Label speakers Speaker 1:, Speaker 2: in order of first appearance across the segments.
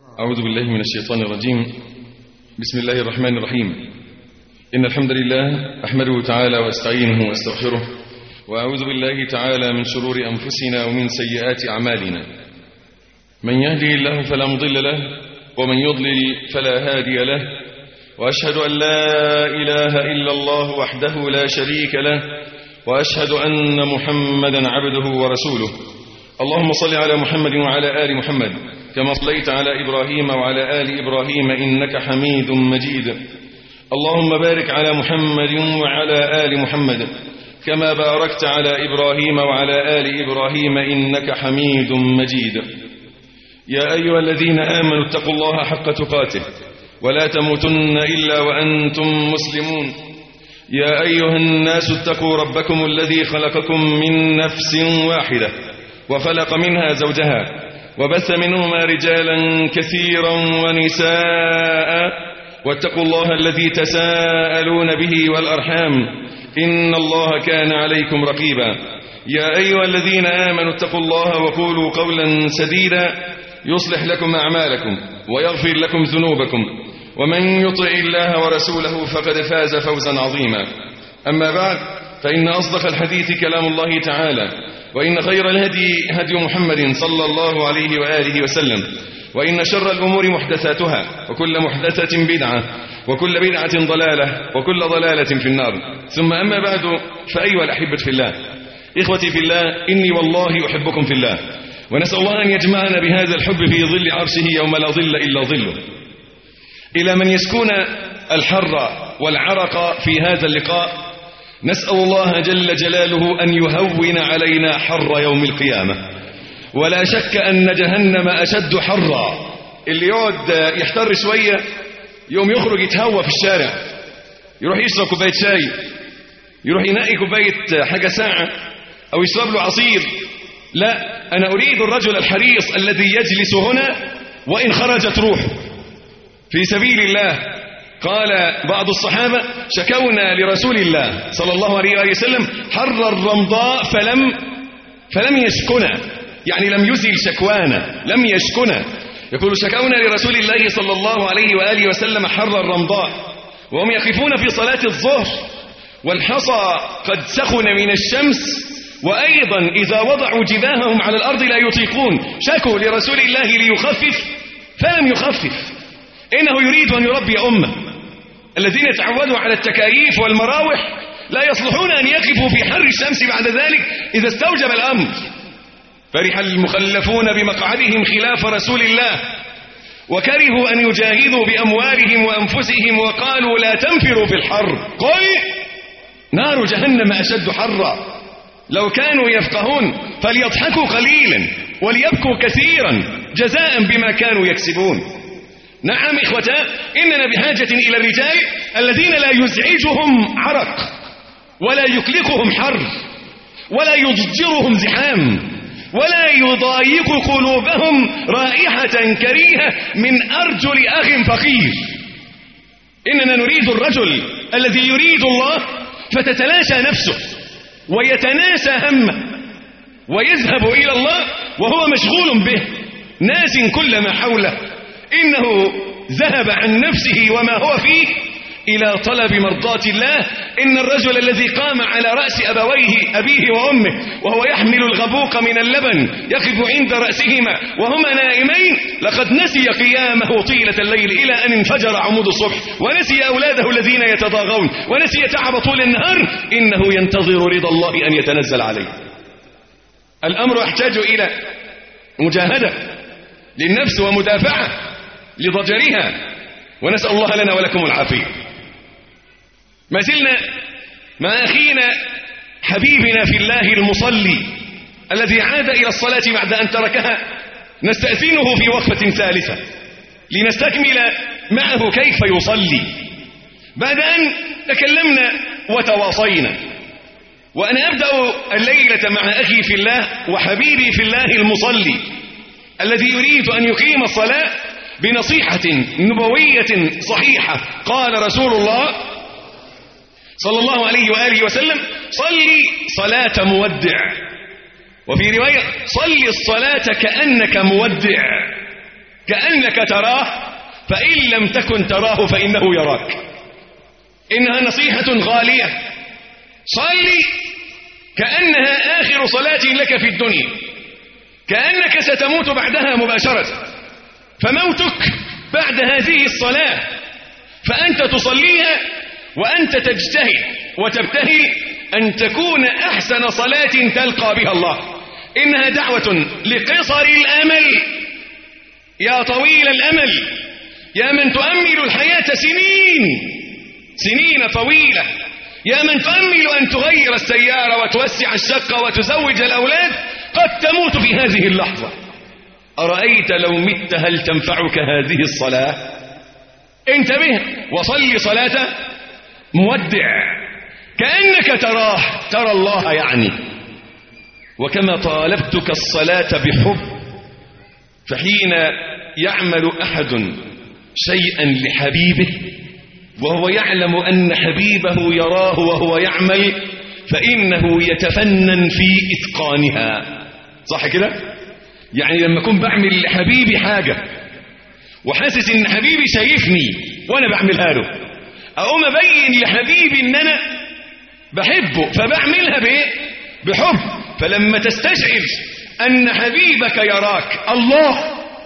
Speaker 1: أعوذ بالله من الشيطان الرجيم بسم الله الرحمن الرحيم إن الحمد لله أحمده تعالى وأستعينه وأستغفره وأعوذ بالله تعالى من شرور أنفسنا ومن سيئات أعمالنا من يهدي الله فلا مضل له ومن يضلل فلا هادي له وأشهد أن لا إله إلا الله وحده لا شريك له وأشهد أن محمدا عبده ورسوله اللهم صل على محمد وعلى آل محمد كما صليت على إبراهيم وعلى آل إبراهيم إنك حميد مجيد اللهم بارك على محمد وعلى آل محمد كما باركت على إبراهيم وعلى آل إبراهيم إنك حميد مجيد يا أيها الذين آمنوا اتقوا الله حق تقاته ولا تموتن إلا وأنتم مسلمون يا أيها الناس اتقوا ربكم الذي خلقكم من نفس واحدة وخلق منها زوجها وبث منهما رجالا كثيرا ونساء واتقوا الله الذي تساءلون به والأرحام إن الله كان عليكم رقيبا يا أيها الذين آمنوا اتقوا الله وقولوا قولا سديدا يصلح لكم أعمالكم ويغفر لكم ذنوبكم ومن يطع الله ورسوله فقد فاز فوزا عظيما أما بعد فإن أصدق الحديث كلام الله تعالى وإن خير الهدي هدي محمد صلى الله عليه وآله وسلم وإن شر الأمور محدثاتها وكل محدثة بدعة وكل بدعة ضلالة وكل ضلالة في النار ثم أما بعد فأيها الأحبة في الله إخوتي في الله إني والله أحبكم في الله ونسأل الله أن يجمعنا بهذا الحب في ظل عرشه يوم لا ظل إلا ظله إلى من يسكن الحر والعرق في هذا اللقاء نسأل الله جل جلاله أن يهون علينا حر يوم القيامة ولا شك أن جهنم أشد حرا اللي يقعد يحتر شوية يوم يخرج يتهوى في الشارع يروح يشرب كوباية شاي يروح ينقي كوباية حاجة ساعة أو يشرب له عصير لا أنا أريد الرجل الحريص الذي يجلس هنا وإن خرجت روحه في سبيل الله قال بعض الصحابة شكونا لرسول الله صلى الله عليه وآله وسلم حر الرمضاء فلم فلم يشكنا يعني لم يزل شكوانا لم يشكنا يقول شكونا لرسول الله صلى الله عليه وآله وسلم حر الرمضاء وهم يقفون في صلاة الظهر والحصى قد سخن من الشمس وأيضا إذا وضعوا جباههم على الأرض لا يطيقون شكوا لرسول الله ليخفف فلم يخفف إنه يريد أن يربي أمة الذين تعودوا على التكاييف والمراوح لا يصلحون أن يقفوا في حر الشمس بعد ذلك إذا استوجب الأمر فرح المخلفون بمقعدهم خلاف رسول الله وكرهوا أن يجاهدوا بأموالهم وأنفسهم وقالوا لا تنفروا في الحر قل نار جهنم أشد حرا لو كانوا يفقهون فليضحكوا قليلا وليبكوا كثيرا جزاء بما كانوا يكسبون نعم إخوتا إننا بحاجة إلى الرجال الذين لا يزعجهم عرق ولا يقلقهم حر ولا يضجرهم زحام ولا يضايق قلوبهم رائحة كريهة من أرجل أخ فقير إننا نريد الرجل الذي يريد الله فتتلاشى نفسه ويتناسى همه ويذهب إلى الله وهو مشغول به ناس كل ما حوله إنه ذهب عن نفسه وما هو فيه إلى طلب مرضاة الله إن الرجل الذي قام على رأس أبويه أبيه وأمه وهو يحمل الغبوق من اللبن يقف عند رأسهما وهما نائمين لقد نسي قيامه طيلة الليل إلى أن انفجر عمود الصبح ونسي أولاده الذين يتضاغون ونسي تعب طول النهار إنه ينتظر رضا الله أن يتنزل عليه الأمر يحتاج إلى مجاهدة للنفس ومدافعة لضجرها ونسأل الله لنا ولكم العافية ما زلنا مع أخينا حبيبنا في الله المصلي الذي عاد إلى الصلاة بعد أن تركها نستأذنه في وقفة ثالثة لنستكمل معه كيف يصلي بعد أن تكلمنا وتواصينا وأنا أبدأ الليلة مع أخي في الله وحبيبي في الله المصلي الذي يريد أن يقيم الصلاة بنصيحة نبوية صحيحة قال رسول الله صلى الله عليه وآله وسلم صلي صلاة مودع وفي رواية صلي الصلاة كأنك مودع كأنك تراه فإن لم تكن تراه فإنه يراك إنها نصيحة غالية صلي كأنها آخر صلاة لك في الدنيا كأنك ستموت بعدها مباشرة فموتك بعد هذه الصلاة فأنت تصليها وأنت تجتهد وتبتهل أن تكون أحسن صلاة تلقى بها الله إنها دعوة لقصر الأمل يا طويل الأمل يا من تؤمل الحياة سنين سنين طويلة يا من تؤمل أن تغير السيارة وتوسع الشقة وتزوج الأولاد قد تموت في هذه اللحظة أرأيت لو مت هل تنفعك هذه الصلاة انتبه وصلي صلاة مودع كأنك تراه ترى الله يعني وكما طالبتك الصلاة بحب فحين يعمل أحد شيئا لحبيبه وهو يعلم أن حبيبه يراه وهو يعمل فإنه يتفنن في إتقانها صح كده؟ يعني لما أكون بعمل لحبيبي حاجة وحاسس إن حبيبي شايفني وأنا بعملها له أقوم أبين لحبيبي إن أنا بحبه فبعملها بإيه؟ بحب فلما تستشعر أن حبيبك يراك الله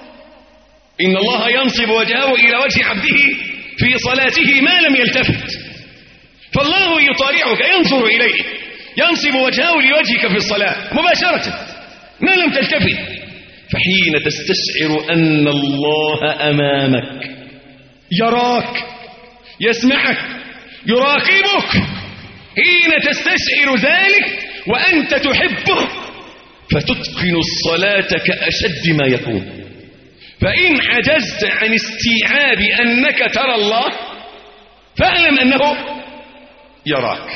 Speaker 1: إن الله ينصب وجهه إلى وجه عبده في صلاته ما لم يلتفت فالله يطالعك ينظر إليك ينصب وجهه لوجهك في الصلاة مباشرة ما لم تلتفت فحين تستشعر أن الله أمامك يراك يسمعك يراقبك حين تستشعر ذلك وأنت تحبه فتتقن الصلاة كأشد ما يكون فإن عجزت عن استيعاب أنك ترى الله فاعلم أنه يراك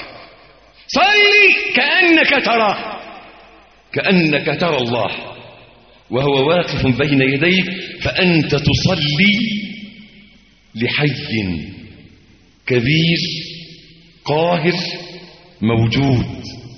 Speaker 1: صلي كأنك تراه كأنك ترى الله وهو واقف بين يديك فأنت تصلي لحي كبير قاهر موجود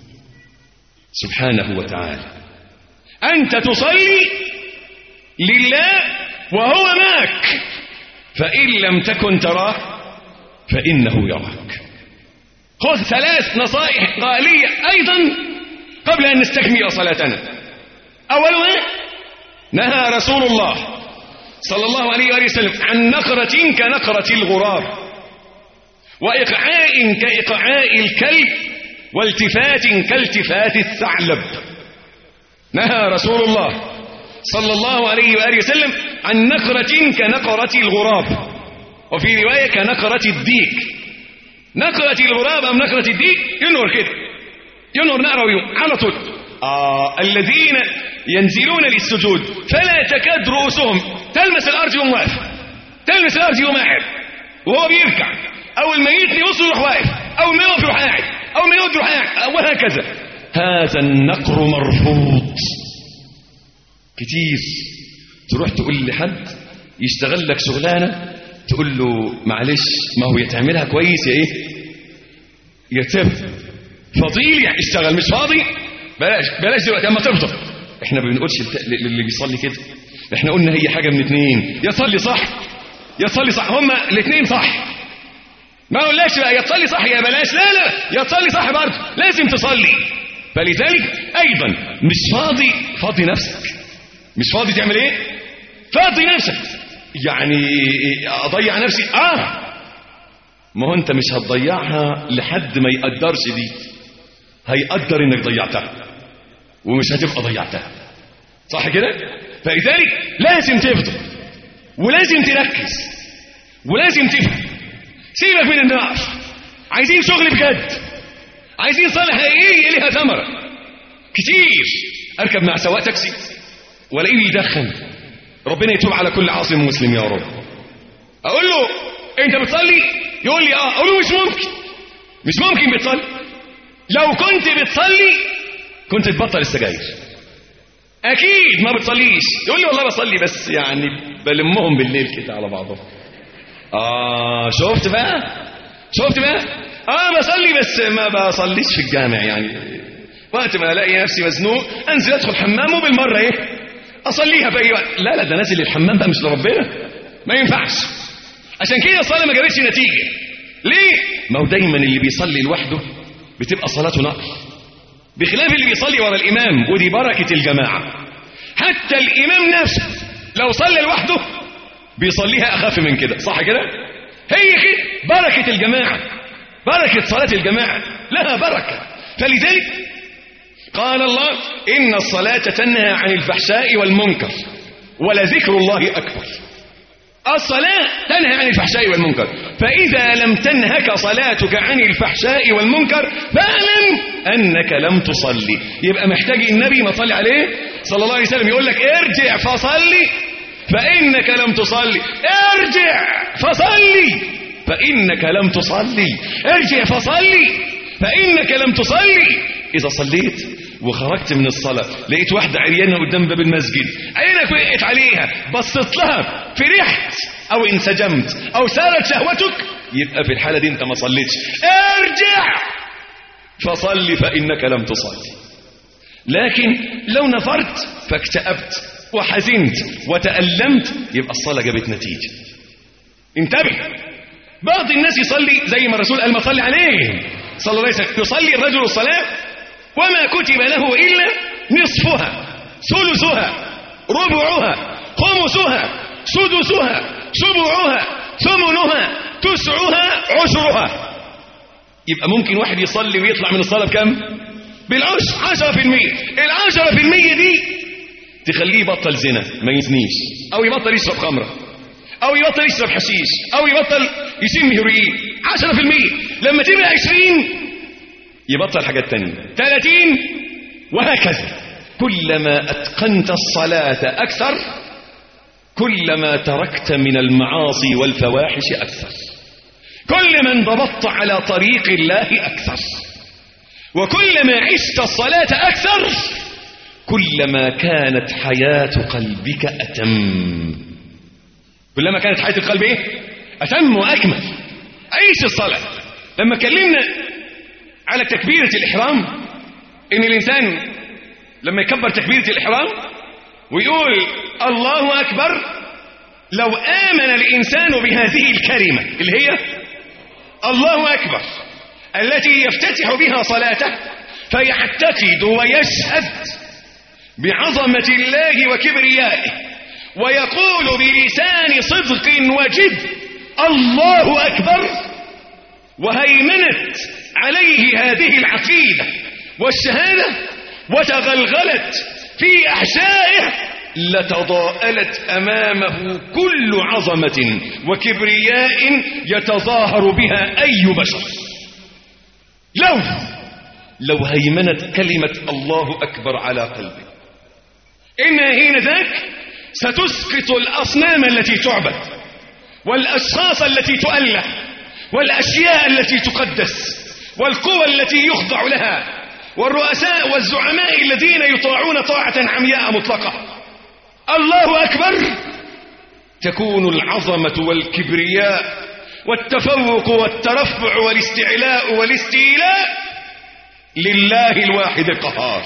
Speaker 1: سبحانه وتعالى أنت تصلي لله وهو معك فإن لم تكن تراه فإنه يراك خذ ثلاث نصائح غالية أيضا قبل أن نستكمل صلاتنا أولها نهى رسول الله صلى الله عليه وآله وسلم عن نقرة كنقرة الغراب وإقعاء كإقعاء الكلب والتفات كالتفات الثعلب نهى رسول الله صلى الله عليه وآله وسلم عن نقرة كنقرة الغراب وفي رواية كنقرة الديك نقرة الغراب أم نقرة الديك ينور كده ينور نقرة ويوم على طول آه الذين ينزلون للسجود فلا تكاد رؤوسهم تلمس الأرض يوم واقف تلمس الأرض يوم قاعد وهو بيركع أول ما يتني يوصل يروح واقف أول ما يقف يروح قاعد أول ما يقعد يروح قاعد وهكذا هذا النقر مرفوض كتير تروح تقول لحد يشتغل لك شغلانة تقول له معلش ما هو يتعملها كويس يا ايه يتسب فضيل يعني اشتغل مش فاضي بلاش بلاش دلوقتي اما تفضل احنا ما بنقولش للي بيصلي كده احنا قلنا هي حاجة من اتنين يا تصلي صح يا تصلي صح هما الاتنين صح ما اقولكش بقى يا تصلي صح يا بلاش لا لا يا تصلي صح برضه لازم تصلي فلذلك ايضا مش فاضي فاضي نفسك مش فاضي تعمل ايه فاضي نفسك يعني اضيع نفسي اه ما هو انت مش هتضيعها لحد ما يقدرش دي هيقدر انك ضيعتها ومش هتبقى ضيعتها صح كده فلذلك لازم تفضل ولازم تركز ولازم تفهم سيبك من النار عايزين شغل بجد عايزين صالح حقيقي ليها ثمره كتير اركب مع سواق تاكسي والاقيه بيدخن ربنا يتوب على كل عاصم مسلم يا رب اقول له انت بتصلي يقول لي اه اقول له مش ممكن مش ممكن بتصلي لو كنت بتصلي كنت تبطل السجاير اكيد ما بتصليش يقول لي والله بصلي بس يعني بلمهم بالليل كده على بعضهم اه شفت بقى شفت بقى اه بصلي بس ما بصليش في الجامع يعني وقت ما الاقي نفسي مزنوق انزل ادخل حمام وبالمره ايه اصليها في اي وقت لا لا ده نازل الحمام بقى مش لربنا ما ينفعش عشان كده الصلاه ما جابتش نتيجه ليه ما هو دايما اللي بيصلي لوحده بتبقى صلاته نقل بخلاف اللي بيصلي ورا الامام ودي بركه الجماعه حتى الامام نفسه لو صلى لوحده بيصليها اخف من كده صح كده هي كده بركه الجماعه بركه صلاه الجماعه لها بركه فلذلك قال الله إن الصلاة تنهى عن الفحشاء والمنكر ولذكر الله أكبر الصلاة تنهى عن الفحشاء والمنكر فإذا لم تنهك صلاتك عن الفحشاء والمنكر فاعلم أنك لم تصلي يبقى محتاج النبي ما صلي عليه صلى الله عليه وسلم يقول لك ارجع فصلي فإنك لم تصلي ارجع فصلي فإنك لم تصلي ارجع فصلي فإنك لم تصلي إذا صليت وخرجت من الصلاة لقيت واحدة عريانة قدام باب المسجد عينك وقعت عليها بصيت لها فرحت أو انسجمت أو سارت شهوتك يبقى في الحالة دي أنت ما صليتش ارجع فصلي فإنك لم تصلي لكن لو نفرت فاكتئبت وحزنت وتألمت يبقى الصلاة جابت نتيجة انتبه بعض الناس يصلي زي ما الرسول قال ما صلي عليه صلى الله عليه وسلم يصلي الرجل الصلاة وما كتب له إلا نصفها ثلثها ربعها خمسها سدسها سبعها ثمنها تسعها عشرها يبقى ممكن واحد يصلي ويطلع من الصلاة بكم بالعشر عشرة في المية العشرة في المية دي تخليه يبطل زنا ما يزنيش أو يبطل يشرب خمرة أو يبطل يشرب حشيش أو يبطل يشم هيروين عشرة في المية لما تبقى عشرين يبطل حاجات تانية ثلاثين وهكذا كلما أتقنت الصلاة أكثر كلما تركت من المعاصي والفواحش أكثر كلما انضبطت على طريق الله أكثر وكلما عشت الصلاة أكثر كلما كانت حياة قلبك أتم كلما كانت حياة القلب إيه؟ أتم وأكمل عيش الصلاة لما كلمنا على تكبيرة الإحرام إن الإنسان لما يكبر تكبيرة الإحرام ويقول الله أكبر لو آمن الإنسان بهذه الكلمة اللي هي الله أكبر التي يفتتح بها صلاته فيعتقد ويشهد بعظمة الله وكبريائه ويقول بلسان صدق وجد الله أكبر وهيمنت عليه هذه العقيدة والشهادة وتغلغلت في أحشائه لتضاءلت أمامه كل عظمة وكبرياء يتظاهر بها أي بشر لو لو هيمنت كلمة الله أكبر على قلبه إنها حين ذاك ستسقط الأصنام التي تعبد والأشخاص التي تؤله والأشياء التي تقدس والقوى التي يخضع لها والرؤساء والزعماء الذين يطاعون طاعة عمياء مطلقة الله أكبر تكون العظمة والكبرياء والتفوق والترفع والاستعلاء والاستيلاء لله الواحد القهار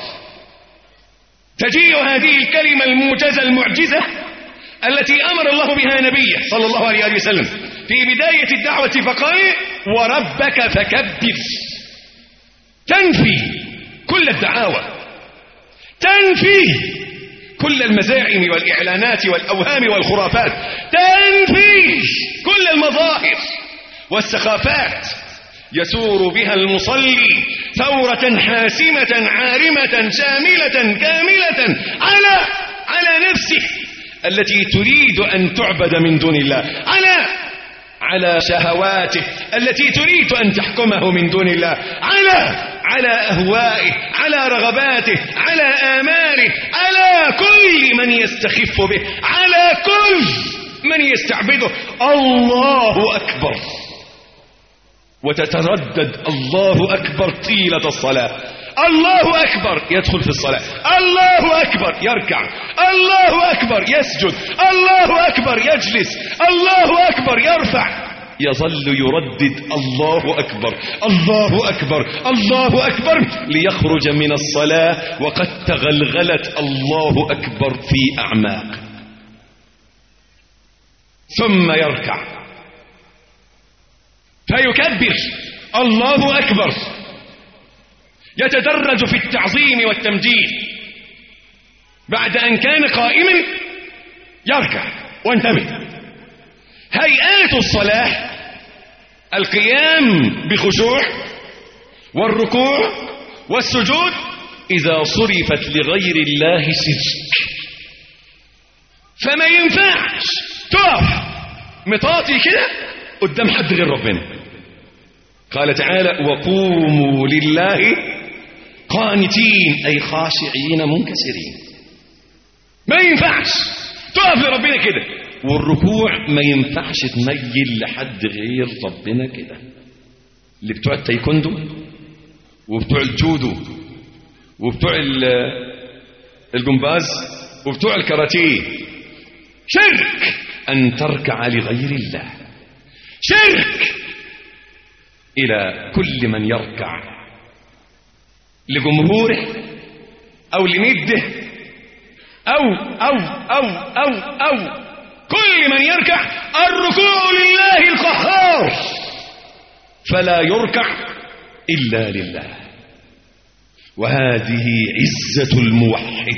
Speaker 1: تجيء هذه الكلمة الموجزة المعجزة التي أمر الله بها نبيه صلى الله عليه وسلم في بداية الدعوة فقال وربك فكبر تنفي كل الدعاوى تنفي كل المزاعم والإعلانات والأوهام والخرافات تنفي كل المظاهر والسخافات يسور بها المصلي ثورة حاسمة عارمة شاملة كاملة على على نفسه التي تريد أن تعبد من دون الله على على شهواته التي تريد أن تحكمه من دون الله على على أهوائه على رغباته على آماله على كل من يستخف به على كل من يستعبده الله أكبر وتتردد الله أكبر طيلة الصلاة الله أكبر يدخل في الصلاة الله أكبر يركع الله أكبر يسجد الله أكبر يجلس الله أكبر يرفع يظل يردد الله أكبر الله أكبر الله أكبر ليخرج من الصلاة وقد تغلغلت الله أكبر في أعماق ثم يركع فيكبر الله أكبر يتدرج في التعظيم والتمجيد بعد أن كان قائما يركع وانتبه هيئات الصلاة القيام بخشوع والركوع والسجود إذا صرفت لغير الله شرك فما ينفعش تقف مطاطي كده قدام حد غير ربنا قال تعالى وقوموا لله قانتين أي خاشعين منكسرين ما ينفعش تقف لربنا كده والركوع ما ينفعش تميل لحد غير ربنا كده اللي بتوع التايكوندو وبتوع الجودو وبتوع الجمباز وبتوع الكاراتيه شرك أن تركع لغير الله شرك إلى كل من يركع لجمهوره أو لنده أو أو أو أو أو كل من يركع الركوع لله القهار فلا يركع إلا لله وهذه عزة الموحد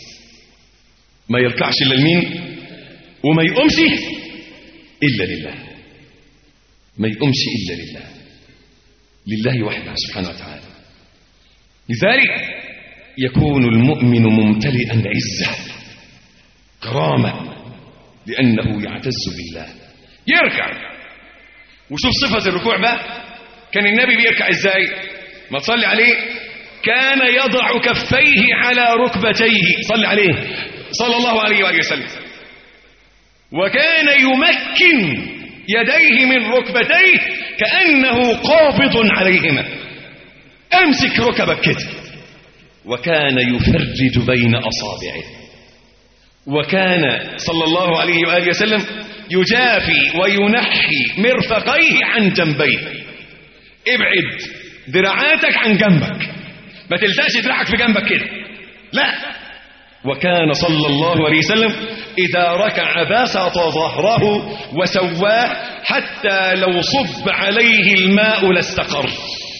Speaker 1: ما يركعش إلا لمين وما يقومش إلا لله ما يقومش إلا لله لله وحده سبحانه وتعالى لذلك يكون المؤمن ممتلئا عزة كرامة لأنه يعتز بالله يركع وشوف صفة الركوع بقى كان النبي بيركع ازاي ما تصلي عليه كان يضع كفيه على ركبتيه صلي عليه صلى الله عليه وآله وسلم وكان يمكن يديه من ركبتيه كأنه قابض عليهما امسك ركبك كده وكان يفرج بين أصابعه وكان صلى الله عليه وآله وسلم يجافي وينحي مرفقيه عن جنبيه ابعد ذراعاتك عن جنبك ما تلتقش دراعك في جنبك كده لا وكان صلى الله عليه وسلم إذا ركع بسط ظهره وسواه حتى لو صب عليه الماء لاستقر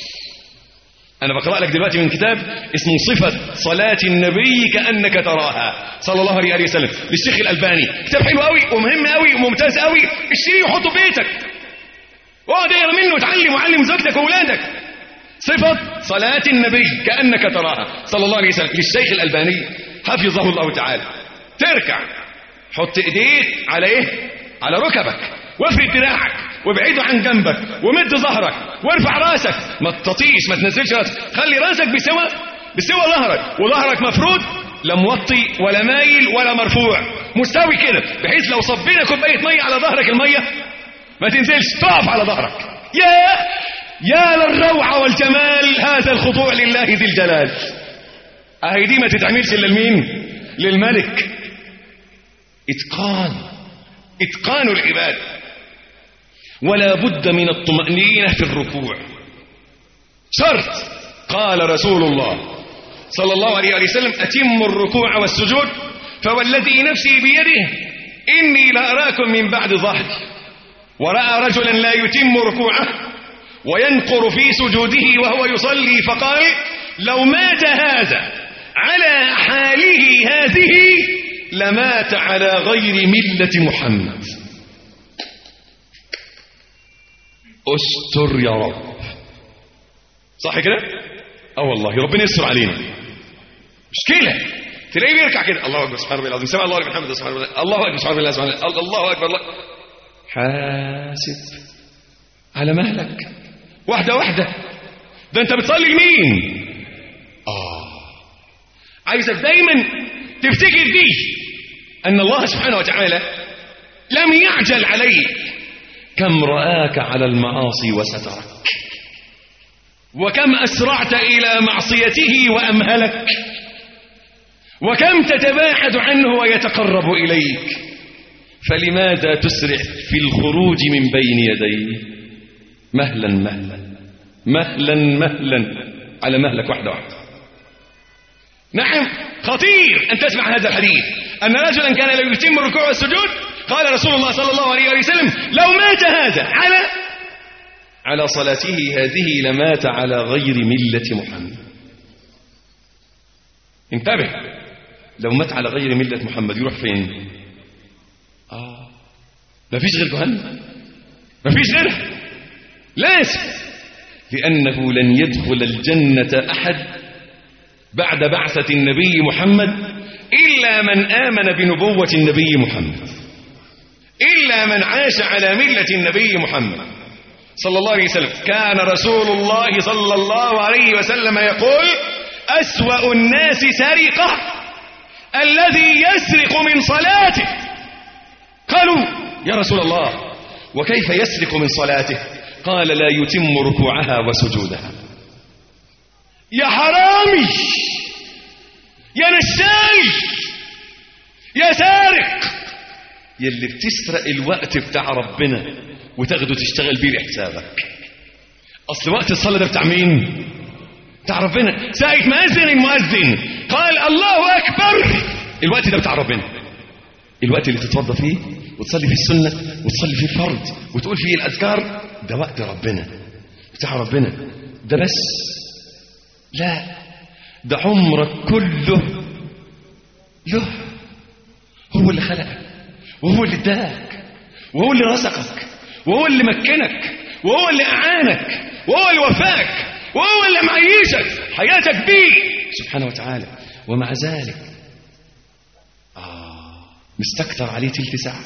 Speaker 1: أنا بقرأ لك دلوقتي من كتاب اسمه صفة صلاة النبي كأنك تراها صلى الله عليه وسلم للشيخ الألباني كتاب حلو قوي ومهم قوي وممتاز قوي اشتريه وحطه في بيتك واقعد اقرا منه وتعلم وعلم زوجتك واولادك صفة صلاة النبي كأنك تراها صلى الله عليه وسلم للشيخ الألباني حفظه الله تعالى تركع حط ايديك على ايه على ركبك وافرد دراعك وابعده عن جنبك ومد ظهرك وارفع راسك ما تطيش ما تنزلش راسك خلي راسك بسوى بسوى ظهرك وظهرك مفرود لا موطي ولا مايل ولا مرفوع مستوي كده بحيث لو صبينا كوبايه ميه على ظهرك الميه ما تنزلش تقف على ظهرك يا يا للروعه والجمال هذا الخضوع لله ذي الجلال اهي دي ما تتعملش الا لمين للملك اتقان اتقان العباده ولا بد من الطمأنينة في الركوع شرط قال رسول الله صلى الله عليه وسلم أتم الركوع والسجود فوالذي نفسي بيده إني لأراكم من بعد ظهري ورأى رجلا لا يتم ركوعه وينقر في سجوده وهو يصلي فقال لو مات هذا على حاله هذه لمات على غير ملة محمد استر يا رب صح كده اه والله ربنا يستر علينا مشكله تلاقيه بيركع كده الله اكبر سبحان الله العظيم سمع الله لمن حمده سبحان الله الله اكبر سبحان الله سبحان الله الله اكبر الله حاسب على مهلك واحده واحده ده انت بتصلي لمين اه عايزك دايما تفتكر دي ان الله سبحانه وتعالى لم يعجل عليك كم رآك على المعاصي وسترك وكم أسرعت إلى معصيته وأمهلك وكم تتباعد عنه ويتقرب إليك فلماذا تسرع في الخروج من بين يديه مهلا مهلا مهلا مهلا على مهلك واحدة واحدة نعم خطير أن تسمع هذا الحديث أن رجلا كان لا يتم الركوع والسجود قال رسول الله صلى الله عليه وسلم لو مات هذا على على صلاته هذه لمات على غير ملة محمد انتبه لو مات على غير ملة محمد يروح فين آه ما فيش غير جهنم ما فيش غيرها لازم لأنه لن يدخل الجنة أحد بعد بعثة النبي محمد إلا من آمن بنبوة النبي محمد إلا من عاش على ملة النبي محمد صلى الله عليه وسلم كان رسول الله صلى الله عليه وسلم يقول أسوأ الناس سرقة الذي يسرق من صلاته قالوا يا رسول الله وكيف يسرق من صلاته قال لا يتم ركوعها وسجودها يا حرامي يا نشال يا سارق يلي بتسرق الوقت بتاع ربنا وتاخده تشتغل بيه لحسابك اصل وقت الصلاه ده بتاع مين بتاع ربنا ساعه ما اذن المؤذن قال الله اكبر الوقت ده بتاع ربنا الوقت اللي تتوضى فيه وتصلي فيه السنه وتصلي فيه الفرض وتقول فيه الاذكار ده وقت ربنا بتاع ربنا ده بس لا ده عمرك كله له هو اللي خلقك وهو اللي اداك وهو اللي رزقك وهو اللي مكنك وهو اللي اعانك وهو اللي وفاك وهو اللي معيشك حياتك بيه سبحانه وتعالى ومع ذلك آه مستكتر عليه تلت ساعة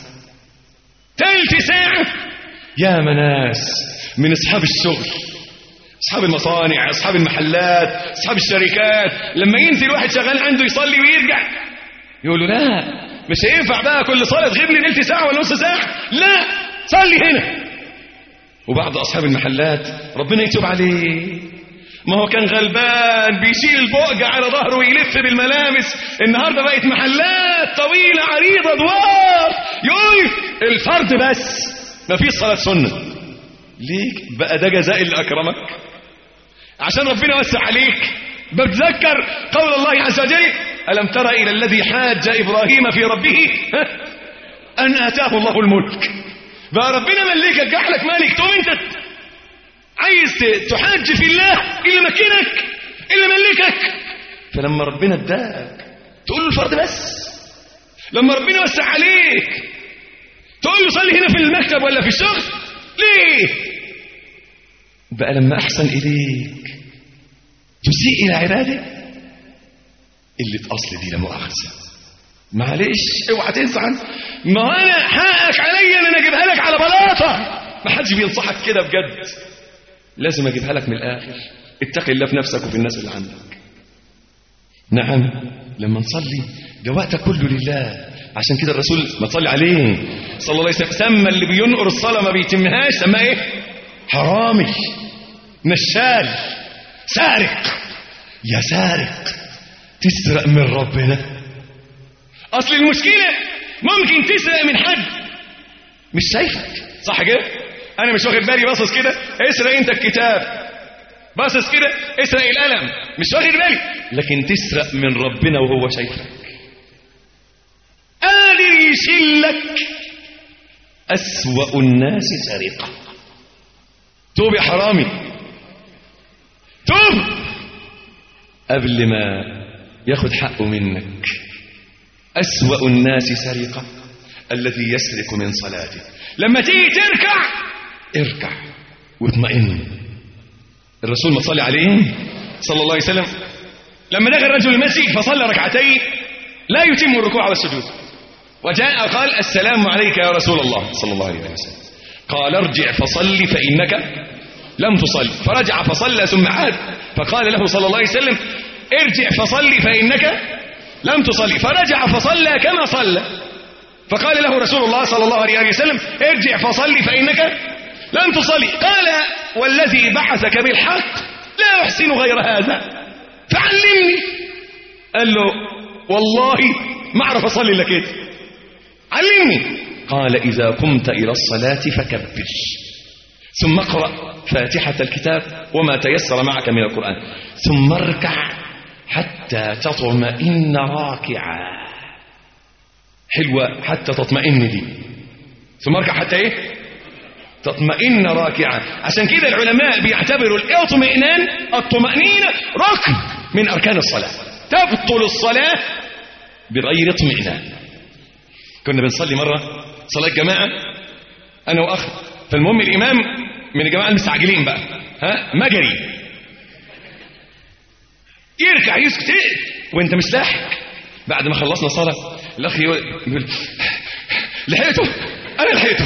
Speaker 1: تلت ساعة يا مناس من أصحاب الشغل أصحاب المصانع أصحاب المحلات أصحاب الشركات لما ينزل واحد شغال عنده يصلي ويرجع يقول له لا مش هينفع بقى كل صلاة تغيب لي تلت ساعة ولا نص ساعة لا صلي هنا وبعض أصحاب المحلات ربنا يتوب عليه ما هو كان غلبان بيشيل البؤجة على ظهره ويلف بالملابس النهاردة بقت محلات طويلة عريضة دوار يقول الفرد بس ما فيش صلاة سنة ليك بقى ده جزاء اللي أكرمك عشان ربنا وسع عليك بتذكر قول الله عز وجل ألم تر إلى الذي حاج إبراهيم في ربه ها؟ أن آتاه الله الملك بقى ربنا ملكك جعلك مالك تقوم انت عايز تحاج في الله اللي مكنك اللي ملكك فلما ربنا اداك تقول له الفرد بس لما ربنا وسع عليك تقول له صلي هنا في المكتب ولا في الشغل ليه بقى لما احسن اليك تسيء الى عباده اللي اصل دي لا مؤاخذه معلش اوعى تزعل ما انا حقك عليا ان انا اجيبها لك على بلاطه ما حدش بينصحك كده بجد لازم اجيبها لك من الاخر اتقي الله في نفسك وفي الناس اللي عندك نعم لما نصلي ده وقتك كله لله عشان كده الرسول ما تصلي عليه صلى الله عليه وسلم سمى اللي بينقر الصلاه ما بيتمهاش سماه ايه حرامي نشال سارق يا سارق تسرق من ربنا اصل المشكله ممكن تسرق من حد مش شايفك صح كده انا مش واخد بالي باصص كده اسرق انت الكتاب باصص كده اسرق القلم مش واخد بالي لكن تسرق من ربنا وهو شايفك قادر يشلك اسوا الناس سرقه توب يا حرامي توب قبل ما ياخد حقه منك أسوأ الناس سرقة الذي يسرق من صلاته لما تيجي تركع اركع واطمئن الرسول ما صلى عليه صلى الله عليه وسلم لما دخل رجل المسجد فصلى ركعتين لا يتم الركوع والسجود وجاء قال السلام عليك يا رسول الله صلى الله عليه وسلم قال ارجع فصل فإنك لم تصل فرجع فصلى ثم عاد فقال له صلى الله عليه وسلم ارجع فصل فإنك لم تصلي فرجع فصلى كما صلى فقال له رسول الله صلى الله عليه وسلم ارجع فصلي فإنك لم تصلي قال والذي بعثك بالحق لا أحسن غير هذا فعلمني قال له والله ما أعرف أصلي إلا كده علمني قال إذا قمت إلى الصلاة فكبر ثم اقرأ فاتحة الكتاب وما تيسر معك من القرآن ثم اركع حتى تطمئن راكعا حلوة حتى تطمئن دي ثم اركع حتى ايه تطمئن راكعا عشان كده العلماء بيعتبروا الاطمئنان الطمأنينة ركن من أركان الصلاة تبطل الصلاة بغير اطمئنان كنا بنصلي مرة صلاة جماعة أنا وأخ فالمهم الإمام من الجماعة المستعجلين بقى ها مجري يركع يسكت وانت مش لاحق بعد ما خلصنا صلاة الأخ يقول لحقته أنا لحقته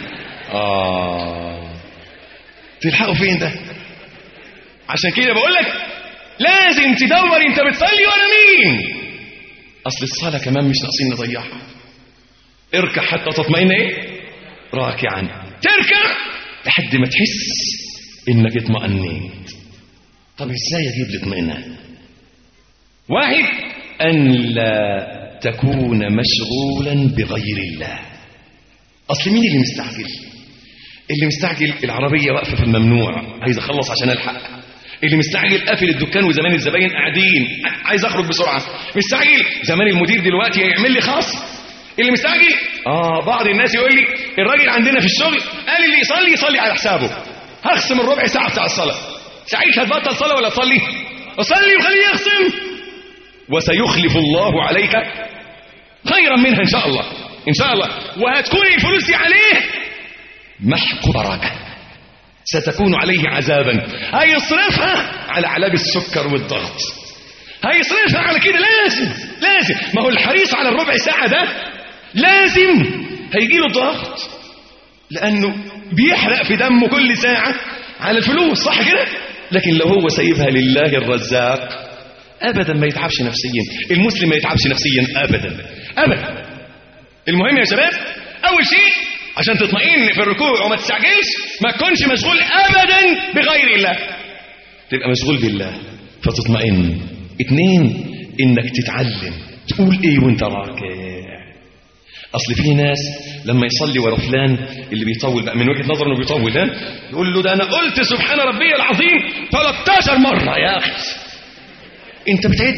Speaker 1: آه تلحقوا فين ده عشان كده بقول لك لازم تدور انت بتصلي ولا مين اصل الصلاه كمان مش ناقصين نضيعها اركع حتى تطمئن ايه راكعا تركع لحد ما تحس انك اطمئنيت طب ازاي اجيب الاطمئنان واحد ان لا تكون مشغولا بغير الله اصل مين اللي مستعجل اللي مستعجل العربيه واقفه في الممنوع عايز اخلص عشان الحق اللي مستعجل قافل الدكان وزمان الزباين قاعدين عايز اخرج بسرعه مستعجل زمان المدير دلوقتي هيعمل لي خاص اللي مستعجل اه بعض الناس يقول لي الراجل عندنا في الشغل قال اللي يصلي يصلي على حسابه هخصم الربع ساعه بتاع الصلاه ساعتها هتبطل صلاه ولا تصلي اصلي وخليه يخصم وسيخلف الله عليك خيرا منها ان شاء الله ان شاء الله وهتكون الفلوس دي عليه محق بركه ستكون عليه عذابا هيصرفها على علاج السكر والضغط هيصرفها على كده لازم لازم ما هو الحريص على الربع ساعة ده لازم هيجي له ضغط لأنه بيحرق في دمه كل ساعة على الفلوس صح كده لكن لو هو سايبها لله الرزاق أبدا ما يتعبش نفسيا المسلم ما يتعبش نفسيا أبدا أبدا المهم يا شباب أول شيء عشان تطمئن في الركوع وما تستعجلش ما تكونش مشغول ابدا بغير الله تبقى مشغول بالله فتطمئن اتنين انك تتعلم تقول ايه وانت راكع اصل في ناس لما يصلي ورا فلان اللي بيطول بقى من وجهه نظره انه بيطول ها يقول له ده انا قلت سبحان ربي العظيم 13 مره يا اخي انت بتعد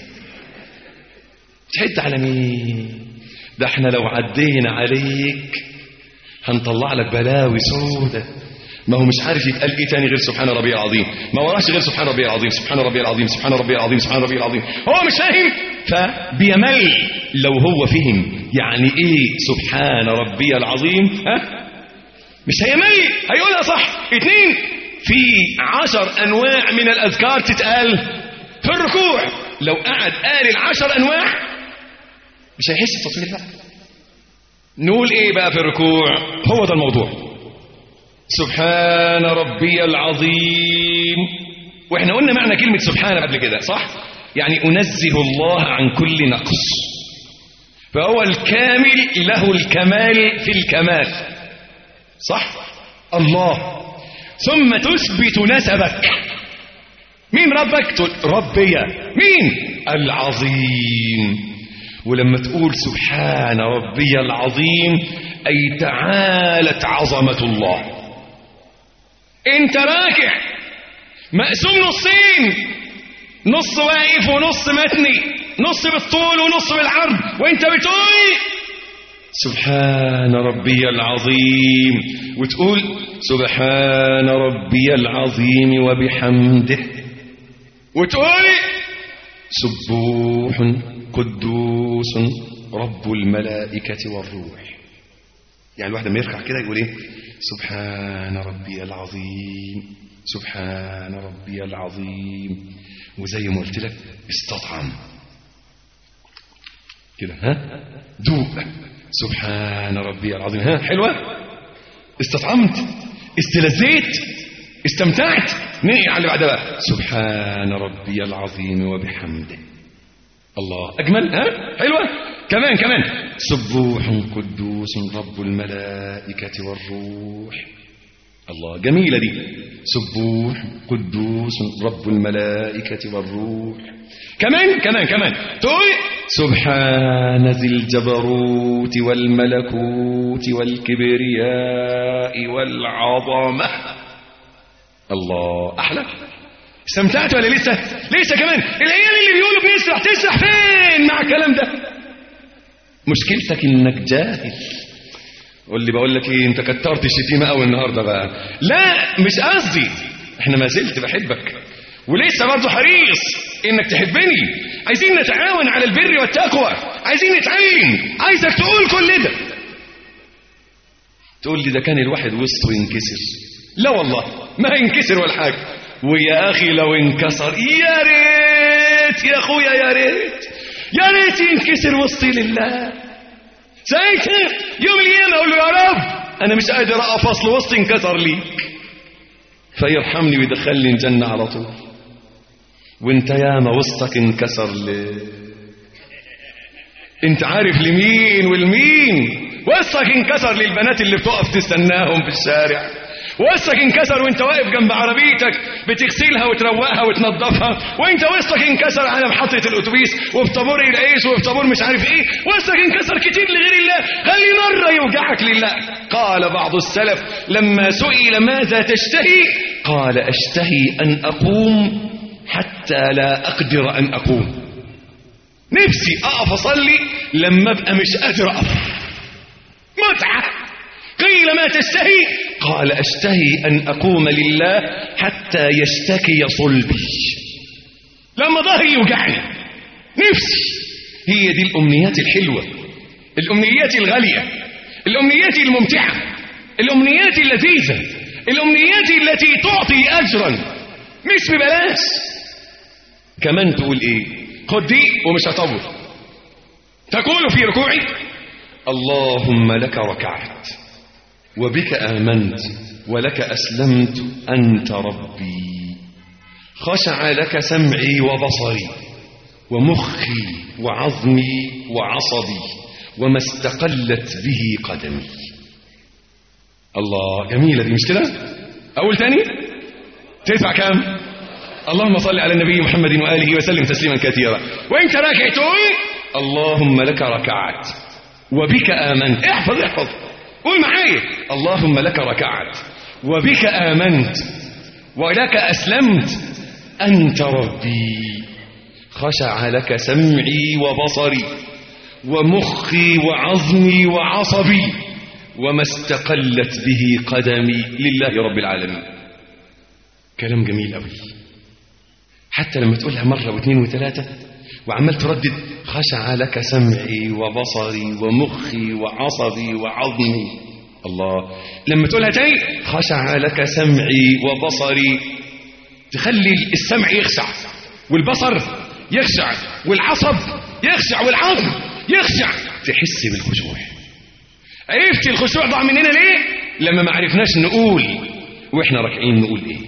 Speaker 1: بتعد على مين ده احنا لو عدينا عليك هنطلع لك بلاوي سودة ما هو مش عارف يتقال ايه تاني غير سبحان ربي العظيم ما وراش غير سبحان ربي العظيم سبحان ربي العظيم سبحان ربي العظيم سبحان ربي العظيم هو مش فاهم فبيمل لو هو فهم يعني ايه سبحان ربي العظيم ها مش هيمل هيقولها صح اتنين في عشر انواع من الاذكار تتقال في الركوع لو قعد قال العشر انواع مش هيحس التطويل بقى نقول ايه بقى في الركوع هو ده الموضوع سبحان ربي العظيم واحنا قلنا معنى كلمة سبحان قبل كده صح يعني أنزه الله عن كل نقص فهو الكامل له الكمال في الكمال صح الله ثم تثبت نسبك مين ربك تقول ربي مين العظيم ولما تقول سبحان ربي العظيم أي تعالت عظمة الله انت راكع مقسوم نصين نص واقف ونص متني نص بالطول ونص بالعرض وانت بتقول سبحان ربي العظيم وتقول سبحان ربي العظيم وبحمده وتقول سبوح قدوس رب الملائكة والروح يعني الواحد لما يركع كده يقول ايه سبحان ربي العظيم سبحان ربي العظيم وزي ما قلت لك استطعم كده ها دوق سبحان ربي العظيم ها حلوة استطعمت استلذيت استمتعت نقي على اللي بعدها بقى سبحان ربي العظيم وبحمده الله أجمل ها حلوة كمان كمان سبوح قدوس رب الملائكة والروح الله جميلة دي سبوح قدوس رب الملائكة والروح كمان كمان كمان تقول سبحان ذي الجبروت والملكوت والكبرياء والعظمة الله أحلى استمتعت ولا لسه لسه كمان العيال اللي بيقولوا بنسرح تسرح فين مع الكلام ده مشكلتك انك جاهل قول لي بقول لك ايه انت كترت الشتيمه قوي النهارده بقى لا مش قصدي احنا ما زلت بحبك ولسه برضه حريص انك تحبني عايزين نتعاون على البر والتقوى عايزين نتعلم عايزك تقول كل ده تقول لي ده كان الواحد وسطه ينكسر لا والله ما ينكسر ولا حاجه ويا اخي لو انكسر يا ريت يا اخويا يا ريت يا ريت ينكسر وسطي لله ساعتها يوم القيامه اقول له يا رب انا مش قادر اقف اصل وسطي انكسر ليك فيرحمني ويدخلني الجنه على طول وانت ياما وسطك انكسر ليه انت عارف لمين والمين وسطك انكسر للبنات اللي بتقف تستناهم في الشارع وسطك انكسر وانت واقف جنب عربيتك بتغسلها وتروقها وتنظفها وانت وسطك انكسر على محطة الاتوبيس وفي طابور العيش وفي طابور مش عارف ايه وسطك انكسر كتير لغير الله خلي مرة يوجعك لله قال بعض السلف لما سئل ماذا تشتهي قال اشتهي ان اقوم حتى لا اقدر ان اقوم نفسي اقف اصلي لما ابقى مش قادر اقف متعه قيل ما تشتهي قال اشتهي ان اقوم لله حتى يشتكي صلبي لما ظهري يوجعني نفسي هي دي الامنيات الحلوه الامنيات الغاليه الامنيات الممتعه الامنيات اللذيذه الامنيات التي تعطي اجرا مش ببلاش كمان تقول ايه خد دي ومش هطول تقول في ركوعي اللهم لك ركعت وبك آمنت ولك أسلمت أنت ربي خشع لك سمعي وبصري ومخي وعظمي وعصبي وما استقلت به قدمي الله جميلة دي مش كده أول تاني تدفع كام اللهم صل على النبي محمد وآله وسلم تسليما كثيرا وانت راكع تقول اللهم لك ركعت وبك آمنت احفظ احفظ قول معايا اللهم لك ركعت وبك آمنت ولك أسلمت أنت ربي خشع لك سمعي وبصري ومخي وعظمي وعصبي وما استقلت به قدمي لله رب العالمين كلام جميل قوي حتى لما تقولها مرة واثنين وثلاثة وعمال تردد خشع لك سمعي وبصري ومخي وعصبي وعظمي الله لما تقولها تاني خشع لك سمعي وبصري تخلي السمع يخشع والبصر يخشع والعصب يخشع والعظم يخشع تحس بالخشوع عرفت الخشوع ضاع مننا ليه لما ما عرفناش نقول واحنا راكعين نقول ايه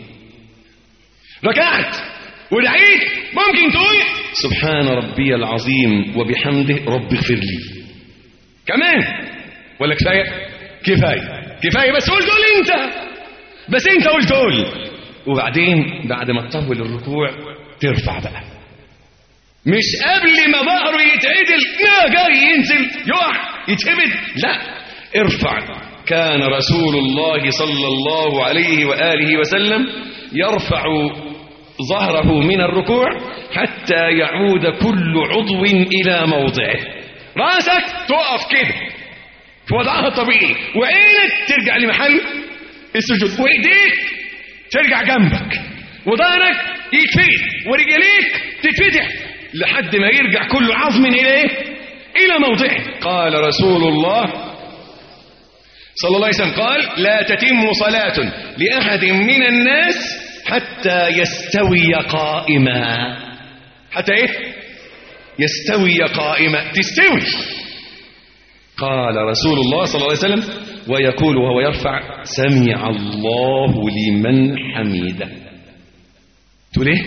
Speaker 1: ركعت ودعيت ممكن تقول سبحان ربي العظيم وبحمده رب اغفر لي كمان ولا كفايه كفايه كفايه بس قول تقول انت بس انت قول تقول وبعدين بعد ما تطول الركوع ترفع بقى مش قبل ما ظهره يتعدل لا جاي ينزل يقع يتهبد لا ارفع كان رسول الله صلى الله عليه وآله وسلم يرفع ظهره من الركوع حتى يعود كل عضو إلى موضعه راسك تقف كده في وضعها الطبيعي وعينك ترجع لمحل السجود وايديك ترجع جنبك وظهرك يتفيد ورجليك تتفتح لحد ما يرجع كل عظم إليه إلى موضعه قال رسول الله صلى الله عليه وسلم قال لا تتم صلاة لأحد من الناس حتى يستوي قائما حتى ايه يستوي قائما تستوي قال رسول الله صلى الله عليه وسلم ويقول وهو يرفع سمع الله لمن حمده تقول ايه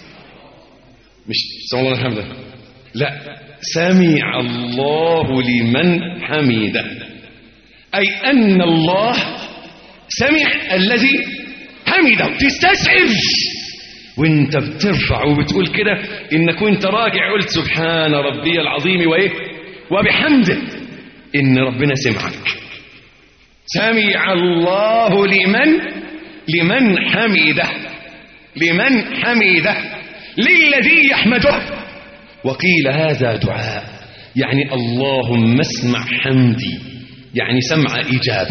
Speaker 1: مش سمع الله حمده لا سمع الله لمن حمده أي أن الله سمع الذي حمده تستشعر وانت بترفع وبتقول كده انك وانت راجع قلت سبحان ربي العظيم وايه وبحمده ان ربنا سمعك سمع الله لمن لمن حمده لمن حمده للذي يحمده وقيل هذا دعاء يعني اللهم اسمع حمدي يعني سمع إجابة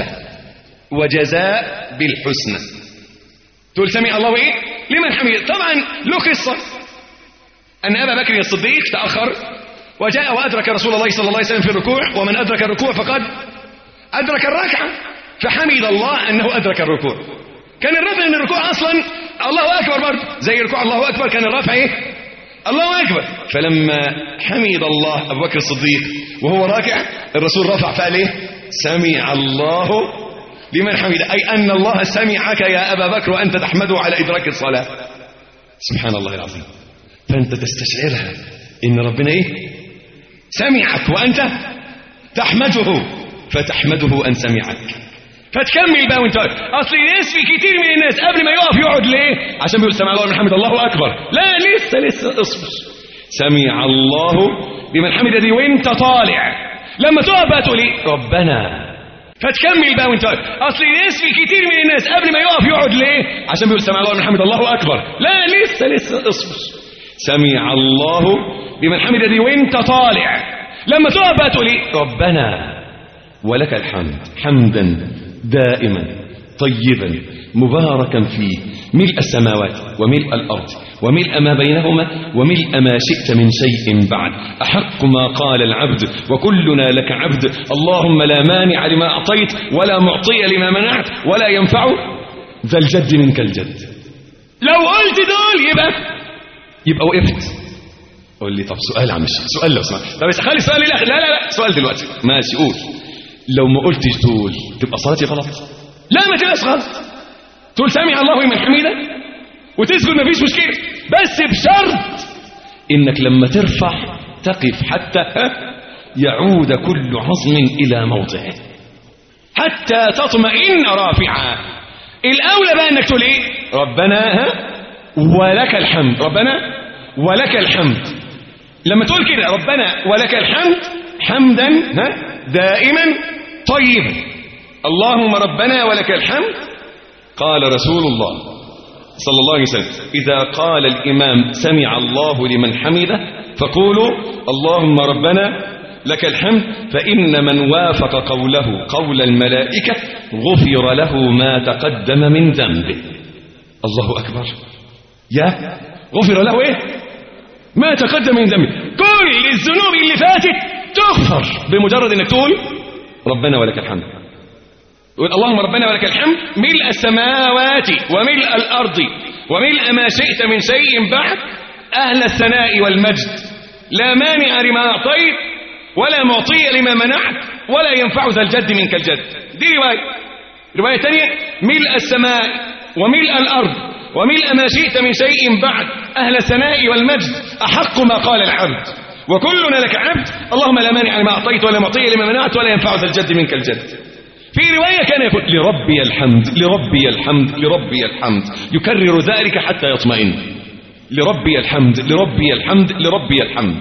Speaker 1: وجزاء بالحسنى تقول سمع الله إيه لمن حمده طبعا له قصة أن أبا بكر الصديق تأخر وجاء وأدرك رسول الله صلى الله عليه وسلم في الركوع ومن أدرك الركوع فقد أدرك الركعة فحمد الله أنه أدرك الركوع كان الرفع من الركوع أصلا الله أكبر برضه زي ركوع الله أكبر كان الرفع إيه الله أكبر فلما حمد الله أبو بكر الصديق وهو راكع الرسول رفع فقال إيه سمع الله لمن حمد أي أن الله سمعك يا أبا بكر وأنت تحمده على إدراك الصلاة سبحان الله العظيم فأنت تستشعرها إن ربنا إيه سمعك وأنت تحمده فتحمده أن سمعك فتكمل بقى وانت اصل الناس في كتير من الناس قبل ما يقف يقعد ليه عشان بيقول سمع الله لمن حمد الله اكبر لا لسه لسه اصبر سمع الله لمن حمد دي وانت طالع لما تقف بقى تقول ايه ربنا فتكمل بقى وانت اصل الناس في كتير من الناس قبل ما يقف يقعد ليه عشان بيقول سمع الله لمن حمد الله اكبر لا لسه لسه اصبر سمع الله لمن حمد دي وانت طالع لما تقف بقى تقول ايه ربنا ولك الحمد حمدا دائما طيبا مباركا فيه ملء السماوات وملء الأرض وملء ما بينهما وملء ما شئت من شيء بعد أحق ما قال العبد وكلنا لك عبد اللهم لا مانع لما أعطيت ولا معطي لما منعت ولا ينفع ذا الجد منك الجد لو قلت دول يبقى يبقى وقفت قول لي طب سؤال عم الشيخ سؤال لو سمحت طب خلي السؤال لا لا لا سؤال دلوقتي ماشي قول لو ما قلتش دول تبقى صلاتي غلط لا ما تبقاش غلط تقول سامع الله لمن حميده وتسجد ما فيش مشكله بس بشرط انك لما ترفع تقف حتى يعود كل عظم الى موضعه حتى تطمئن رافعا الاولى بقى انك تقول ايه ربنا ها ولك الحمد ربنا ولك الحمد لما تقول كده ربنا ولك الحمد حمدا ها دائما طيبا اللهم ربنا ولك الحمد قال رسول الله صلى الله عليه وسلم إذا قال الإمام سمع الله لمن حمده فقولوا اللهم ربنا لك الحمد فإن من وافق قوله قول الملائكة غفر له ما تقدم من ذنبه الله أكبر يا غفر له إيه ما تقدم من ذنبه كل الذنوب اللي فاتت تغفر بمجرد انك تقول ربنا ولك الحمد يقول اللهم ربنا ولك الحمد ملء السماوات وملء الأرض وملء ما شئت من شيء بعد أهل الثناء والمجد لا مانع لما أعطيت ولا معطي لما منعت ولا ينفع ذا الجد منك الجد دي رواية رواية تانية ملء السماء وملء الأرض وملء ما شئت من شيء بعد أهل الثناء والمجد أحق ما قال العبد وكلنا لك عبد اللهم لا مانع لما أعطيت ولا معطي لما منعت ولا ينفع ذا الجد منك الجد في رواية كان يقول لربي الحمد لربي الحمد لربي الحمد يكرر ذلك حتى يطمئن لربي الحمد لربي الحمد لربي الحمد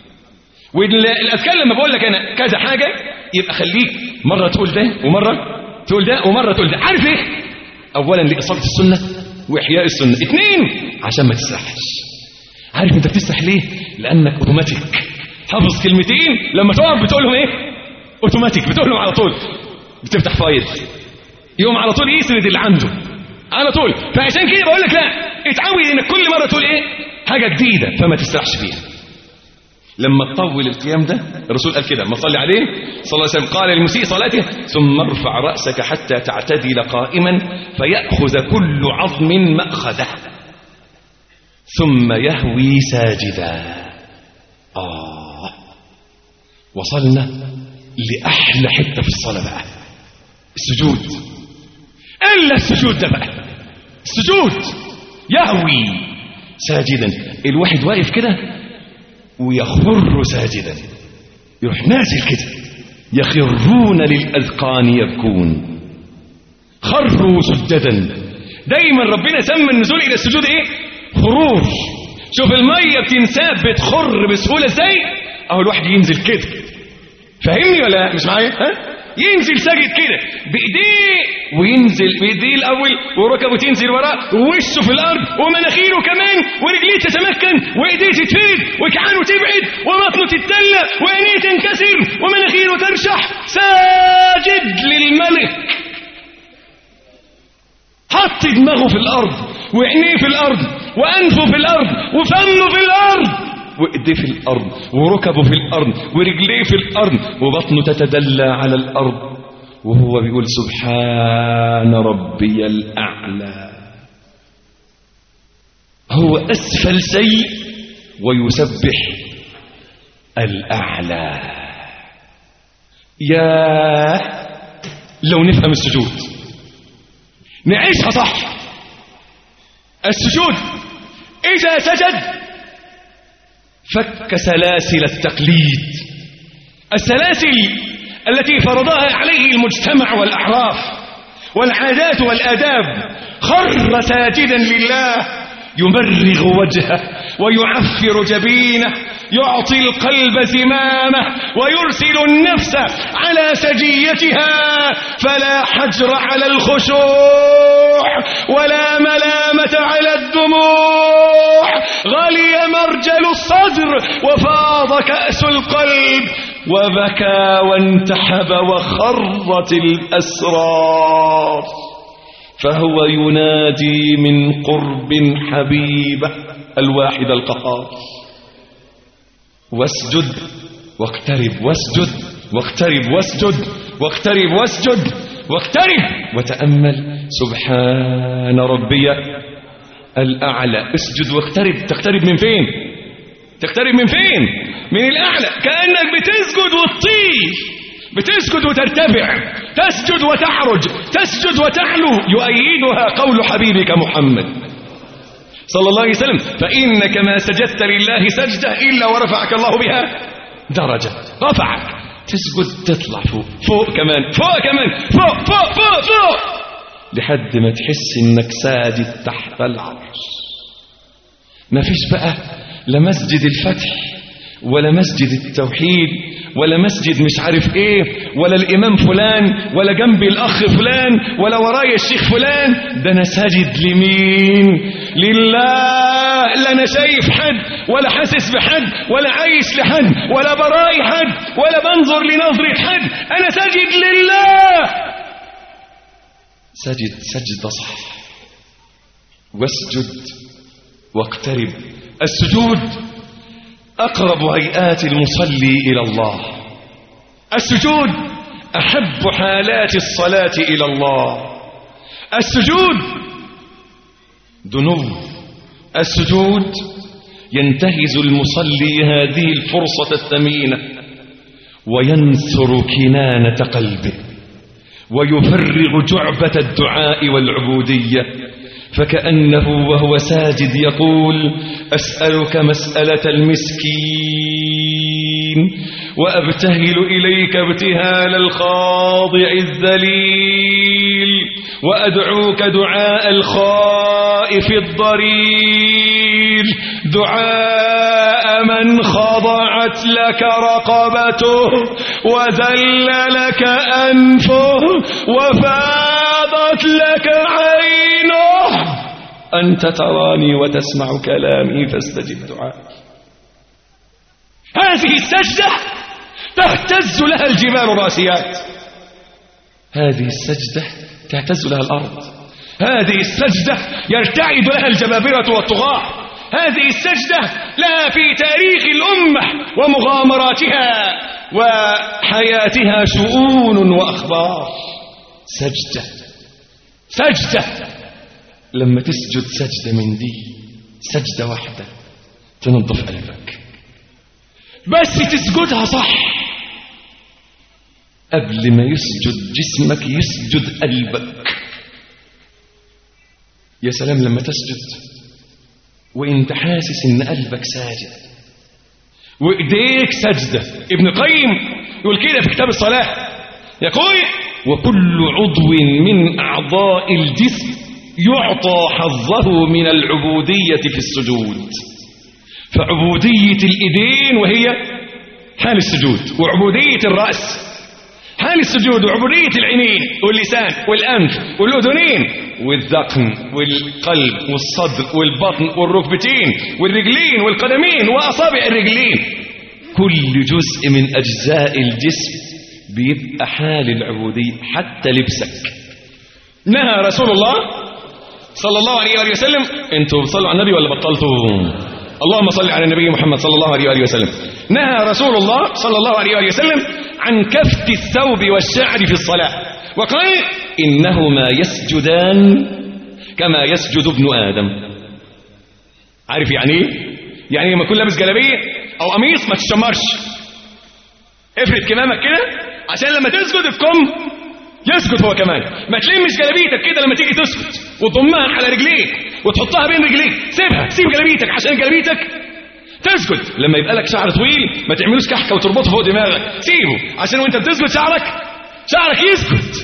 Speaker 1: والأذكار لما بقول لك أنا كذا حاجة يبقى خليك مرة تقول ده ومرة تقول ده ومرة تقول ده عارف إيه أولا لإصابة السنة وإحياء السنة اثنين عشان ما تسرحش عارف أنت بتسرح ليه لأنك أوتوماتيك حافظ كلمتين لما تقف بتقولهم إيه أوتوماتيك بتقولهم على طول بتفتح فايل يوم على طول يسرد اللي عنده على طول فعشان كده بقول لك لا اتعود انك كل مره تقول ايه حاجه جديده فما تسرحش فيها لما تطول القيام ده الرسول قال كده لما صلي عليه صلى الله عليه وسلم قال للمسيء صلاته ثم ارفع راسك حتى تعتدل قائما فياخذ كل عظم ماخذه ثم يهوي ساجدا اه وصلنا لاحلى حته في الصلاه بقى السجود إلا السجود ده بقى السجود يهوي ساجدا الواحد واقف كده ويخر ساجدا يروح نازل كده يخرون للأذقان يبكون خروا سجدا دايما ربنا سمى النزول الى السجود ايه خروج شوف الميه بتنساب بتخر بسهوله ازاي اهو الواحد ينزل كده فاهمني ولا مش معايا ها ينزل ساجد كده بايديه وينزل بايديه الاول وركبه تنزل وراه ووشه في الارض ومناخيره كمان ورجليه تتمكن وايديه تتفرد وكعانه تبعد وبطنه تتدلى وعينيه تنكسر ومناخيره ترشح ساجد للملك حط دماغه في الارض وعينيه في الارض وانفه في الارض وفمه في الارض وايديه في الارض وركبه في الارض ورجليه في الارض وبطنه تتدلى على الارض وهو بيقول سبحان ربي الاعلى هو اسفل شيء ويسبح الاعلى يا لو نفهم السجود نعيشها صح السجود اذا سجد فك سلاسل التقليد السلاسل التي فرضها عليه المجتمع والأعراف والعادات والآداب خر ساجدا لله يمرغ وجهه ويعفر جبينه يعطي القلب زمامه ويرسل النفس على سجيتها فلا حجر على الخشوع ولا ملامة على الدموع غلي مرجل الصدر وفاض كأس القلب وبكى وانتحب وخرت الأسرار فهو ينادي من قرب حبيبه الواحد القهار واسجد واقترب واسجد واقترب واسجد واقترب واسجد واقترب وتأمل سبحان ربي الأعلى اسجد واقترب تقترب من فين تقترب من فين من الأعلى كأنك بتسجد وتطير بتسجد وترتفع تسجد وتعرج تسجد وتعلو يؤيدها قول حبيبك محمد صلى الله عليه وسلم فإنك ما سجدت لله سجدة إلا ورفعك الله بها درجة رفعك تسجد تطلع فوق فوق كمان فوق كمان فوق فوق فوق فوق لحد ما تحس انك ساجد تحت العرش ما فيش بقى لا مسجد الفتح ولا مسجد التوحيد ولا مسجد مش عارف ايه ولا الامام فلان ولا جنبي الاخ فلان ولا ورايا الشيخ فلان ده انا ساجد لمين لله لا انا شايف حد ولا حاسس بحد ولا عايش لحد ولا براي حد ولا بنظر لنظرة حد انا ساجد لله سجد سجدة صح واسجد واقترب السجود أقرب هيئات المصلي إلى الله السجود أحب حالات الصلاة إلى الله السجود دنو السجود ينتهز المصلي هذه الفرصة الثمينة وينثر كنانة قلبه ويفرغ جعبة الدعاء والعبودية فكأنه وهو ساجد يقول أسألك مسألة المسكين وأبتهل إليك ابتهال الخاضع الذليل وأدعوك دعاء الخائف الضرير دعاء من خضعت لك رقبته وذل لك أنفه وفاضت لك عينه أنت تراني وتسمع كلامي فاستجب دعائي هذه السجدة تهتز لها الجبال راسيات هذه السجدة تهتز لها الأرض هذه السجدة يرتعد لها الجبابرة والطغاة هذه السجدة لها في تاريخ الأمة ومغامراتها وحياتها شؤون وأخبار سجدة سجدة لما تسجد سجدة من دي سجدة واحدة تنظف قلبك بس تسجدها صح قبل ما يسجد جسمك يسجد قلبك يا سلام لما تسجد وانت حاسس ان قلبك ساجد وايديك سجدة ابن قيم يقول كده في كتاب الصلاة يقول وكل عضو من أعضاء الجسم يعطى حظه من العبودية في السجود فعبودية الإيدين وهي حال السجود وعبودية الرأس حال السجود وعبودية العينين واللسان والأنف والأذنين والذقن والقلب والصدر والبطن والركبتين والرجلين والقدمين وأصابع الرجلين كل جزء من أجزاء الجسم بيبقى حال العبودية حتى لبسك نهى رسول الله صلى الله عليه وآله وسلم انتوا بتصلوا على النبي ولا بطلتوا اللهم صل على النبي محمد صلى الله عليه وآله وسلم نهى رسول الله صلى الله عليه وآله وسلم عن كفت الثوب والشعر في الصلاة وقال إنهما يسجدان كما يسجد ابن آدم عارف يعني ايه؟ يعني لما يكون لابس جلابية أو قميص ما تشمرش افرد كمامك كده عشان لما تسجد الكم يسجد هو كمان ما تلمش جلابيتك كده لما تيجي تسجد وتضمها على رجليك وتحطها بين رجليك سيبها سيب جلابيتك عشان جلابيتك تسجد لما يبقى لك شعر طويل ما تعملوش كحكه وتربطه فوق دماغك سيبه عشان وانت بتسجد شعرك شعرك يسكت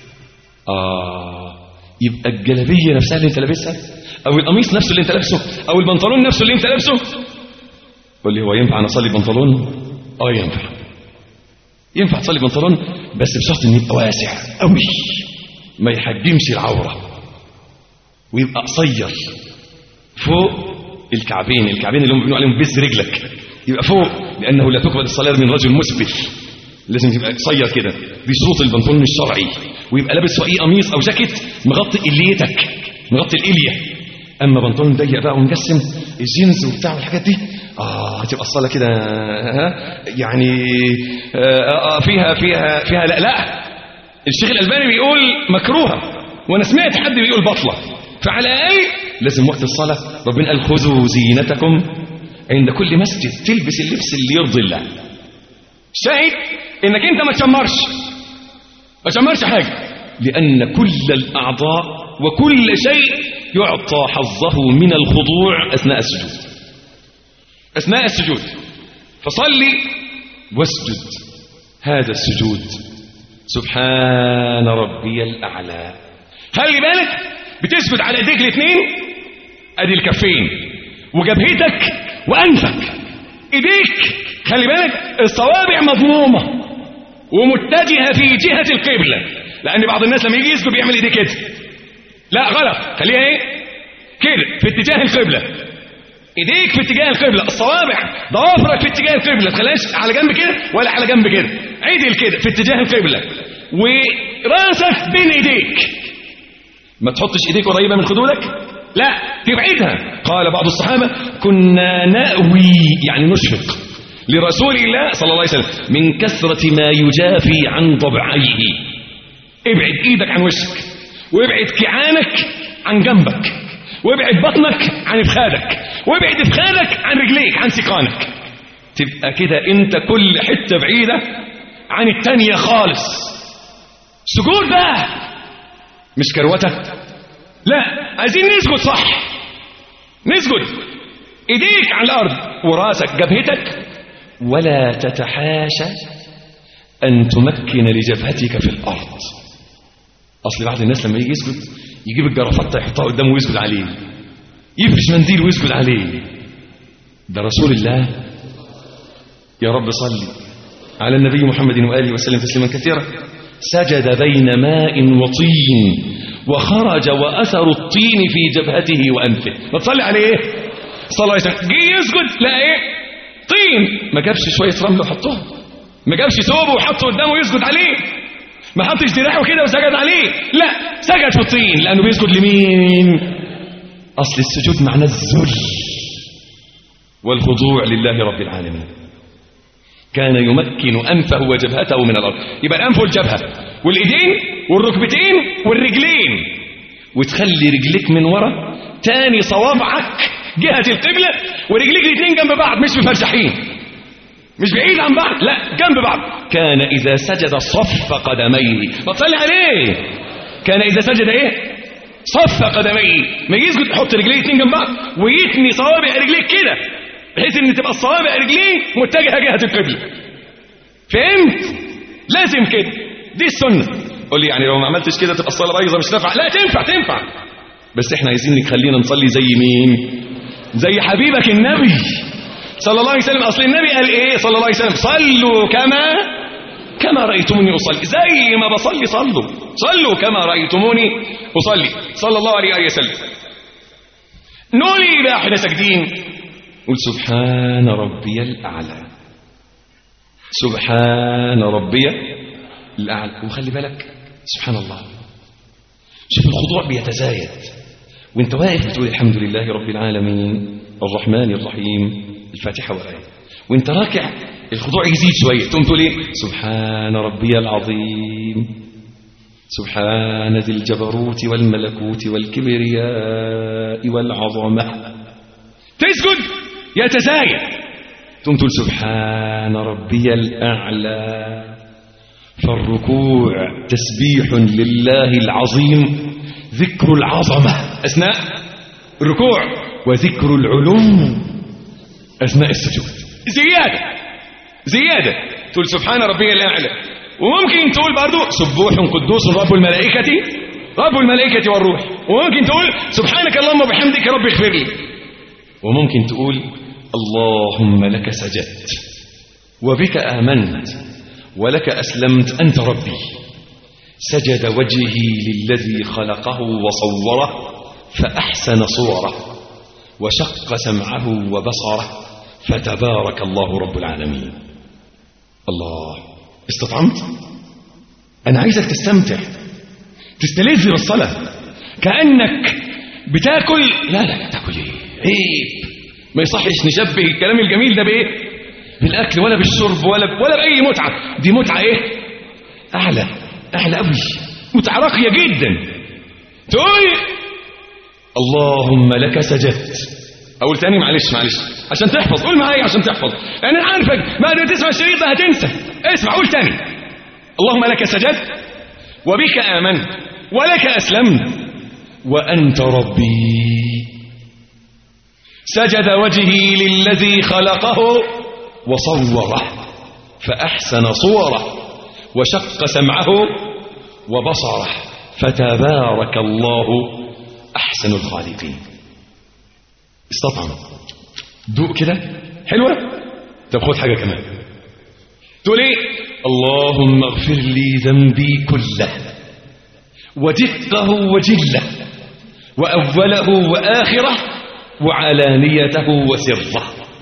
Speaker 1: اه يبقى الجلابيه نفسها اللي انت لابسها او القميص نفسه اللي انت لابسه او البنطلون نفسه اللي انت لابسه قول لي هو ينفع انا اصلي بنطلون اه ينفع ينفع تصلي بنطلون بس بشرط انه يبقى واسع قوي ما يحجمش العوره ويبقى قصير فوق الكعبين الكعبين اللي هم بيقولوا عليهم بز رجلك يبقى فوق لانه لا تقبل الصلاه من رجل مسبل لازم تبقى قصير كده دي شروط البنطلون الشرعي ويبقى لابس فوقيه قميص او جاكيت مغطي اليتك مغطي الاليه اما بنطلون ضيق بقى ومجسم الجينز وبتاع والحاجات دي اه هتبقى الصلاه كده ها يعني آه آه فيها فيها فيها لا لا الشيخ الالباني بيقول مكروهه وانا سمعت حد بيقول بطله فعلى الاقل لازم وقت الصلاه ربنا قال خذوا زينتكم عند كل مسجد تلبس اللبس اللي يرضي الله شاهد انك انت ما تشمرش ما تشمرش حاجه لان كل الاعضاء وكل شيء يعطى حظه من الخضوع اثناء السجود اثناء السجود فصلي واسجد هذا السجود سبحان ربي الاعلى خلي بالك بتسجد على ايديك الاثنين ادي الكفين وجبهتك وانفك ايديك خلي بالك الصوابع مضمومه ومتجهه في جهه القبله لان بعض الناس لما يجي يسجد بيعمل ايديه كده لا غلط خليها ايه كده في اتجاه القبله ايديك في اتجاه القبله الصوابع ضوافرك في اتجاه القبله ما تخليهاش على جنب كده ولا على جنب كده عدل كده في اتجاه القبله وراسك بين ايديك ما تحطش ايديك قريبه من خدودك لا تبعدها قال بعض الصحابه كنا ناوي يعني نشفق لرسول الله صلى الله عليه وسلم من كثره ما يجافي عن ضبعيه ابعد ايدك عن وشك وابعد كعانك عن جنبك وابعد بطنك عن افخادك وابعد افخادك عن رجليك عن سيقانك تبقى كده انت كل حته بعيده عن التانية خالص سجود بقى مش كروته لا عايزين نسجد صح نسجد ايديك على الارض وراسك جبهتك ولا تتحاشى ان تمكن لجبهتك في الارض اصل بعض الناس لما يجي يسجد يجيب الجرافطه يحطها قدامه ويسجد عليه يفرش منديل ويسجد عليه ده رسول الله يا رب صل على النبي محمد وآله وسلم تسليما كثيرا سجد بين ماء وطين وخرج وأثر الطين في جبهته وأنفه ما تصلي عليه ايه صلى الله عليه وسلم جه يسجد لا ايه طين ما جابش شوية رمل وحطها ما جابش ثوبه وحطه قدامه يسجد عليه ما حطش دراعه كده وسجد عليه لا سجد في الطين لأنه بيسجد لمين أصل السجود معناه الذل والخضوع لله رب العالمين كان يمكن أنفه وجبهته من الأرض يبقى الأنف والجبهة والإيدين والركبتين والرجلين وتخلي رجليك من ورا تاني صوابعك جهة القبلة ورجليك الاثنين جنب بعض مش مفرشحين مش بعيد عن بعض لا جنب بعض كان إذا سجد صف قدميه ما تصلي عليه كان إذا سجد إيه صف قدميه ما يجي يسجد يحط رجليه الاثنين جنب بعض ويتني صوابع رجليك كده بحيث ان تبقى الصوابع رجليه متجهه جهه القبله فهمت لازم كده دي السنه قول لي يعني لو ما عملتش كده تبقى الصلاه بايظه مش نافعه لا تنفع تنفع بس احنا عايزين نخلينا نصلي زي مين زي حبيبك النبي صلى الله عليه وسلم اصل النبي قال ايه صلى الله عليه وسلم صلوا كما كما رايتموني اصلي زي ما بصلي صلوا صلوا كما رايتموني اصلي صلى الله عليه وآله وسلم نقولي بقى احنا ساجدين قل سبحان ربي الاعلى سبحان ربي الاعلى وخلي بالك سبحان الله شوف الخضوع بيتزايد وانت واقف بتقول الحمد لله رب العالمين الرحمن الرحيم الفاتحة والآية وانت راكع الخضوع يزيد شوية تقوم تقول ايه سبحان ربي العظيم سبحان ذي الجبروت والملكوت والكبرياء والعظمة تسجد يتزايد تقوم تقول سبحان ربي الأعلى فالركوع تسبيح لله العظيم ذكر العظمة أثناء الركوع وذكر العلوم أثناء السجود زيادة زيادة تقول سبحان ربي الأعلى وممكن تقول برضو سبوح قدوس رب الملائكة رب الملائكة والروح وممكن تقول سبحانك اللهم وبحمدك رب اغفر لي وممكن تقول اللهم لك سجدت وبك آمنت ولك أسلمت أنت ربي سجد وجهي للذي خلقه وصوره فأحسن صوره وشق سمعه وبصره فتبارك الله رب العالمين الله استطعمت أنا عايزك تستمتع تستلذ بالصلاة كأنك بتاكل لا لا لا تاكل ايه عيب ما يصحش نشبه الكلام الجميل ده بايه بالاكل ولا بالشرب ولا ولا باي متعه دي متعه ايه اعلى اعلى قوي متعه راقيه جدا تقول اللهم لك سجدت اقول تاني معلش معلش عشان تحفظ قول معايا عشان تحفظ لان انا عارفك بعد ما تسمع الشريط ده هتنسى اسمع قول تاني اللهم لك سجدت وبك امنت ولك اسلمت وانت ربي سجد وجهي للذي خلقه وصوره فأحسن صوره وشق سمعه وبصره فتبارك الله أحسن الخالقين استطعم دوق كده حلوة طب خد حاجة كمان تقول ايه اللهم اغفر لي ذنبي كله ودقه وجله وأوله وآخره وعلانيته وسره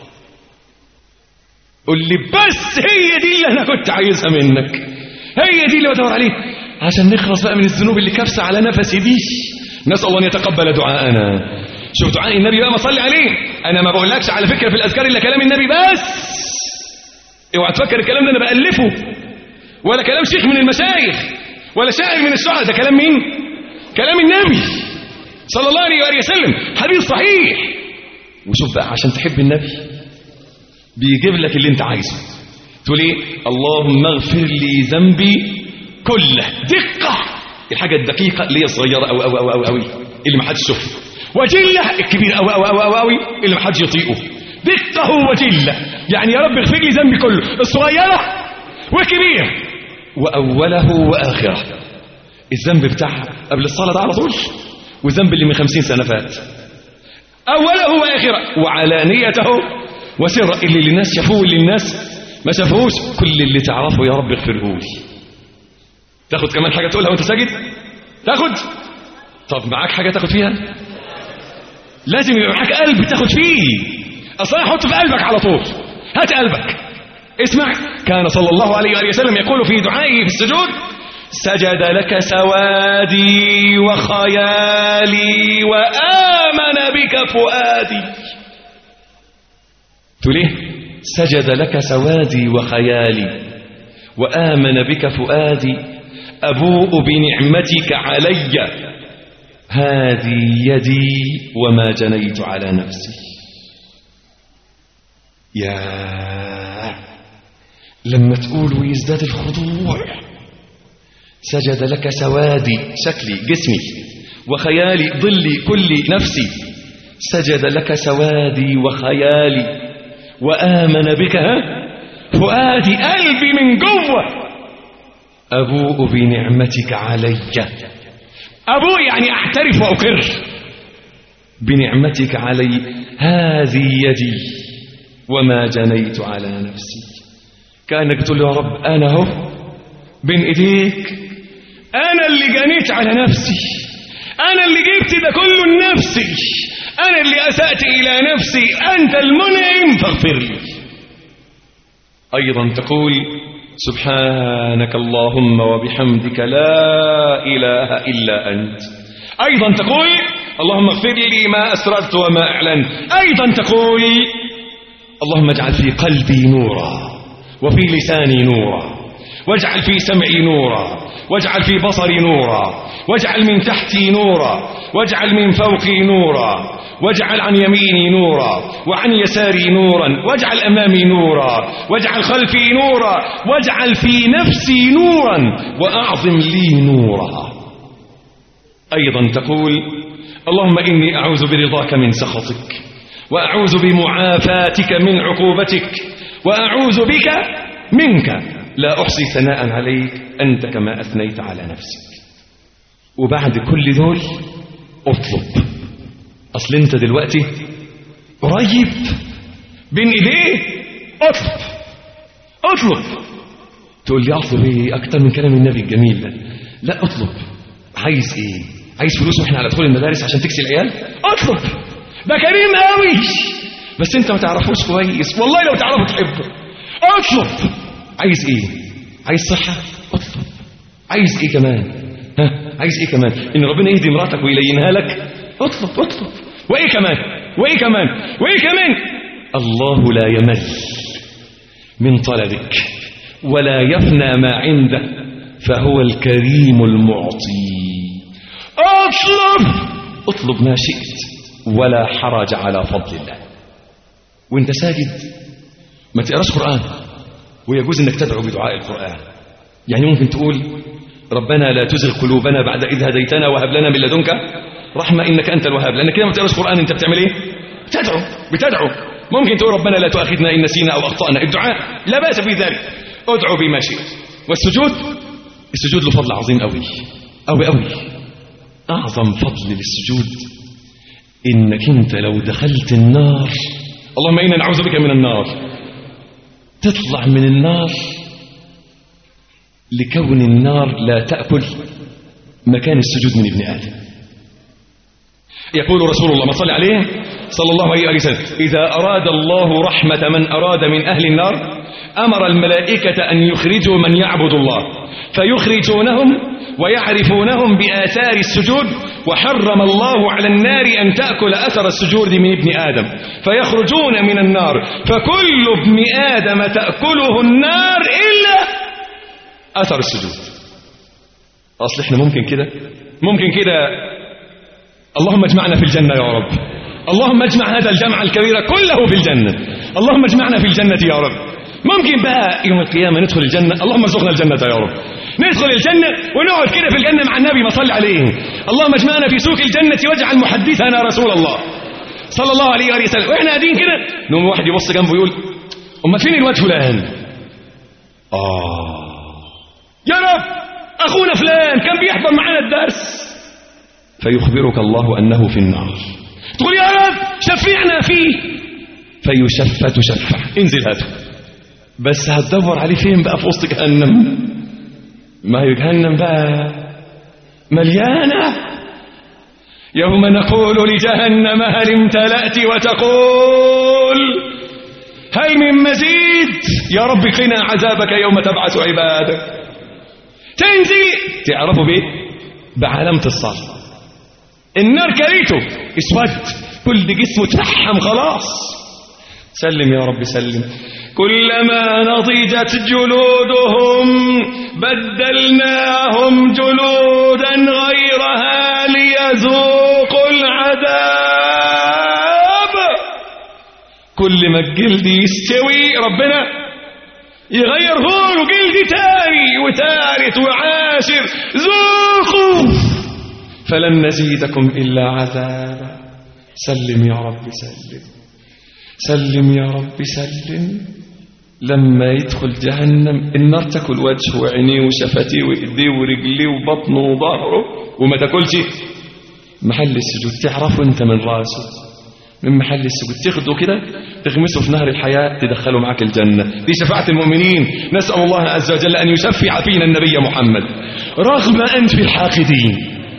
Speaker 1: قل لي بس هي دي اللي انا كنت عايزها منك هي دي اللي بدور عليه عشان نخلص بقى من الذنوب اللي كابسه على نفسي دي نسال الله ان يتقبل دعاءنا شوف دعاء النبي بقى ما صلي عليه انا ما بقولكش على فكره في الاذكار الا كلام النبي بس اوعى تفكر الكلام ده انا بالفه ولا كلام شيخ من المشايخ ولا شاعر من الشعراء ده كلام مين كلام النبي صلى الله عليه وآله وسلم حديث صحيح وشوف بقى عشان تحب النبي بيجيب لك اللي انت عايزه تقول ايه اللهم اغفر لي ذنبي كله دقة الحاجة الدقيقة اللي هي الصغيرة أو أو أو أو أوي اللي ما حدش يشوفها وجلة الكبير أو أو أو أو أوي اللي ما حدش يطيقه دقة وجلة يعني يا رب اغفر لي ذنبي كله الصغيرة والكبير وأوله وآخره الذنب بتاعها قبل الصلاة ده على طول والذنب اللي من خمسين سنة فات أوله وآخره وعلانيته وسره اللي الناس شافوه واللي الناس ما شافوهوش كل اللي تعرفه يا رب اغفره لي تاخد كمان حاجة تقولها وانت ساجد تاخد طب معاك حاجة تاخد فيها لازم يبقى معاك قلب تاخد فيه اصلا حط في قلبك على طول هات قلبك اسمع كان صلى الله عليه وآله وسلم يقول في دعائه في السجود سجد لك سوادي وخيالي وآمن بك فؤادي تقول ايه سجد لك سوادي وخيالي وآمن بك فؤادي أبوء بنعمتك علي هذه يدي وما جنيت على نفسي يا لما تقول ويزداد الخضوع سجد لك سوادي شكلي جسمي وخيالي ظلي كلي نفسي سجد لك سوادي وخيالي وآمن بك ها؟ فؤادي قلبي من جوه
Speaker 2: أبوء بنعمتك علي أبوء يعني أعترف وأقر بنعمتك علي هذه يدي وما جنيت على نفسي كأنك تقول يا رب أنا هو بين إيديك أنا اللي جنيت على نفسي أنا اللي جبت ده كله لنفسي أنا اللي أسأت إلى نفسي أنت المنعم فاغفر لي أيضا تقول سبحانك اللهم وبحمدك لا إله إلا أنت أيضا تقول اللهم اغفر لي ما أسررت وما أعلنت أيضا تقول اللهم اجعل في قلبي نورا وفي لساني نورا واجعل في سمعي نورا واجعل في بصري نورا واجعل من تحتي نورا واجعل من فوقي نورا واجعل عن يميني نورا وعن يساري نورا واجعل أمامي نورا واجعل خلفي نورا واجعل في نفسي نورا وأعظم لي نورا أيضا تقول اللهم إني أعوذ برضاك من سخطك وأعوذ بمعافاتك من عقوبتك وأعوذ بك منك لا أحصي ثناء عليك أنت كما أثنيت على نفسك وبعد كل دول اطلب أصل أنت دلوقتي قريب بين إيديه اطلب اطلب تقول لي أطلب إيه أكتر من كلام النبي الجميل ده لا اطلب عايز إيه عايز فلوس واحنا على دخول المدارس عشان تكسي العيال اطلب ده كريم قوي بس انت ما تعرفوش كويس والله لو تعرفه تحبه اطلب عايز ايه عايز صحة اطلب عايز ايه كمان ها عايز ايه كمان ان ربنا يهدي مراتك ويلينها لك اطلب اطلب وايه كمان وايه كمان وايه كمان الله لا يمل من طلبك ولا يفنى ما عنده فهو الكريم المعطي اطلب اطلب ما شئت ولا حرج على فضل الله وانت ساجد ما تقراش قرآن ويجوز انك تدعو بدعاء القرآن يعني ممكن تقول ربنا لا تزغ قلوبنا بعد إذ هديتنا وهب لنا من لدنك رحمة إنك أنت الوهاب لأنك كده ما تقراش قرآن أنت بتعمل إيه بتدعو بتدعو ممكن تقول ربنا لا تؤاخذنا إن نسينا أو أخطأنا الدعاء لا بأس في ذلك ادعو بما شئت والسجود السجود له فضل عظيم قوي قوي قوي أعظم فضل للسجود إنك أنت لو دخلت النار اللهم إنا نعوذ بك من النار تطلع من النار لكون النار لا تأكل مكان السجود من ابن آدم يقول رسول الله ما صلى عليه صلى الله عليه وسلم إذا أراد الله رحمة من أراد من أهل النار أمر الملائكة أن يخرجوا من يعبد الله فيخرجونهم ويعرفونهم بآثار السجود وحرم الله على النار أن تأكل أثر السجود من ابن آدم فيخرجون من النار فكل ابن آدم تأكله النار إلا أثر السجود أصل إحنا ممكن كده ممكن كده اللهم اجمعنا في الجنة يا رب اللهم اجمع هذا الجمع الكبير كله في الجنة اللهم اجمعنا في الجنة يا رب ممكن بقى يوم القيامة ندخل الجنة اللهم ارزقنا الجنة يا رب ندخل الجنة ونقعد كده في الجنة مع النبي ما صلى عليه اللهم اجمعنا في سوق الجنة واجعل محدثنا رسول الله صلى الله عليه وآله وسلم واحنا قاعدين كده نقوم واحد يبص جنبه يقول امال فين الواد فلان اه يا رب اخونا فلان كان بيحضر معانا الدرس فيخبرك الله انه في النار تقول يا رب شفعنا فيه فيشفى تشفع انزل هاته بس هتدور عليه فين بقى في وسط جهنم ما هي جهنم بقى مليانة يوم نقول لجهنم هل امتلأت وتقول هل من مزيد يا رب قنا عذابك يوم تبعث عبادك تنزل تعرفوا بيه بعلامة الصلاة النار كريته اسود كل جسمه تفحم خلاص سلم يا رب سلم كلما نضجت جلودهم بدلناهم جلودا غيرها ليذوقوا العذاب كل ما الجلد يستوي ربنا يغير له جلد تاني وثالث وعاشر ذوقوا فلن نزيدكم إلا عذابا سلم يا رب سلم سلم يا رب سلم لما يدخل جهنم النار تاكل وجهه وعينيه وشفتيه وايديه ورجليه وبطنه وظهره وما تاكلش محل السجود تعرفه انت من راسه من محل السجود تاخده كده تغمسه في نهر الحياة تدخله معك الجنة دي شفاعة المؤمنين نسأل الله عز وجل أن يشفع فينا النبي محمد رغم أنف الحاقدين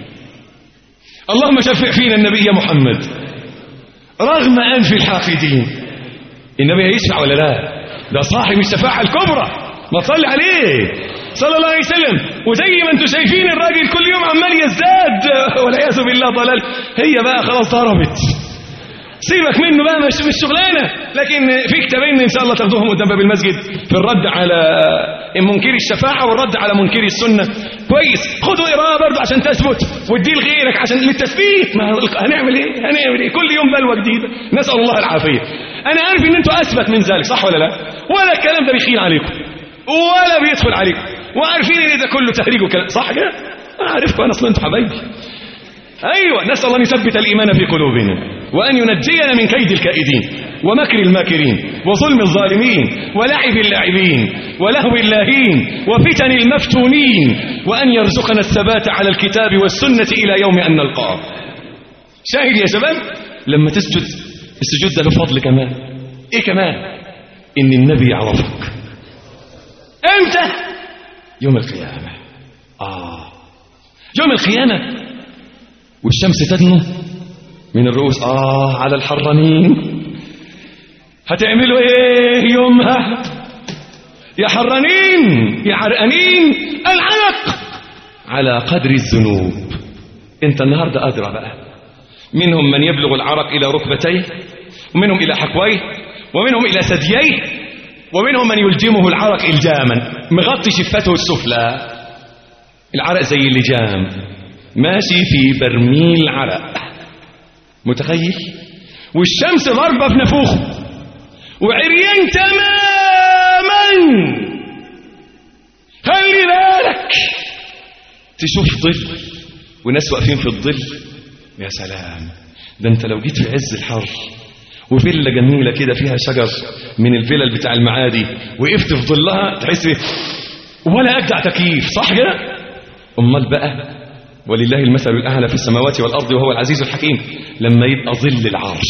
Speaker 2: اللهم شفع فينا النبي محمد رغم أنف الحاقدين النبي هيشفع ولا لا ده صاحب الشفاعة الكبرى ما تصلي عليه صلى الله عليه وسلم وزي ما انتم شايفين الراجل كل يوم عمال يزداد والعياذ بالله ضلال هي بقى خلاص ضربت سيبك منه بقى مش مش شغلانه لكن في كتابين ان شاء الله تاخدوهم قدام باب المسجد في الرد على منكر الشفاعه والرد على منكر السنه كويس خدوا قراءه برضه عشان تثبت واديه لغيرك عشان للتثبيت ما هنعمل ايه هنعمل ايه كل يوم بلوه جديده نسال الله العافيه انا عارف ان انتوا اثبت من ذلك صح ولا لا ولا الكلام ده بيخين عليكم ولا بيدخل عليكم وعارفين ان ده كله تهريج وكلام صح كده عارفكم انا اصلا انتوا حبايبي ايوه نسال الله ان يثبت الايمان في قلوبنا وان ينجينا من كيد الكائدين ومكر الماكرين وظلم الظالمين ولعب اللاعبين ولهو اللاهين وفتن المفتونين وان يرزقنا الثبات على الكتاب والسنه الى يوم ان نلقاه شاهد يا شباب لما تسجد السجود ده له فضل كمان ايه كمان ان النبي يعرفك امتى يوم القيامه اه يوم القيامه والشمس تدنو من الرؤوس آه على الحرانين هتعملوا ايه يومها يا حرانين يا عرقانين العلق على قدر الذنوب انت النهارده ادرى بقى منهم من يبلغ العرق الى ركبتيه ومنهم الى حقويه ومنهم الى ثدييه ومنهم من يلجمه العرق الجاما مغطي شفته السفلى العرق زي اللجام ماشي في برميل عرق متخيل والشمس ضربة في نفوخه وعريان تماما خلي بالك تشوف ظل وناس واقفين في الظل يا سلام ده انت لو جيت في عز الحر وفيلا جميلة كده فيها شجر من الفلل بتاع المعادي وقفت في ظلها تحس ولا أجدع تكييف صح كده أمال بقى ولله المثل الأعلى في السماوات والأرض وهو العزيز الحكيم لما يبقى ظل العرش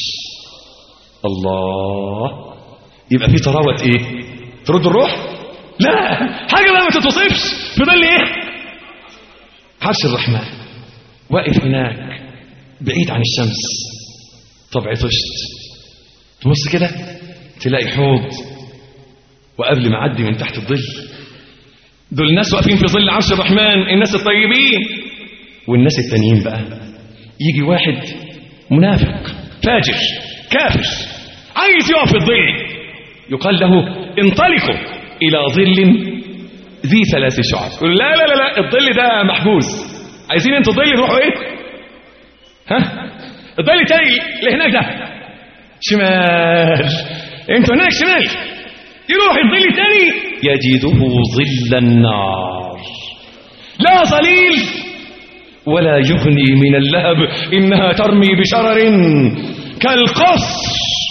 Speaker 2: الله يبقى في طراوة ايه ترد الروح لا حاجة بقى ما تتوصفش في ظل ايه عرش الرحمن واقف هناك بعيد عن الشمس طبع طشت تبص كده تلاقي حوض وقبل ما اعدي من تحت الظل دول الناس واقفين في ظل عرش الرحمن الناس الطيبين والناس التانيين بقى يجي واحد منافق فاجر كافر عايز يقف في الظل يقال له انطلقوا الى ظل ذي ثلاث شعب يقول لا لا لا لا الظل ده محجوز عايزين انتوا ظل نروحوا ايه ها الظل التاني اللي هناك ده شمال انتوا هناك شمال يروح الظل التاني يجده ظل النار لا ظليل ولا يغني من اللهب إنها ترمي بشرر كالقصر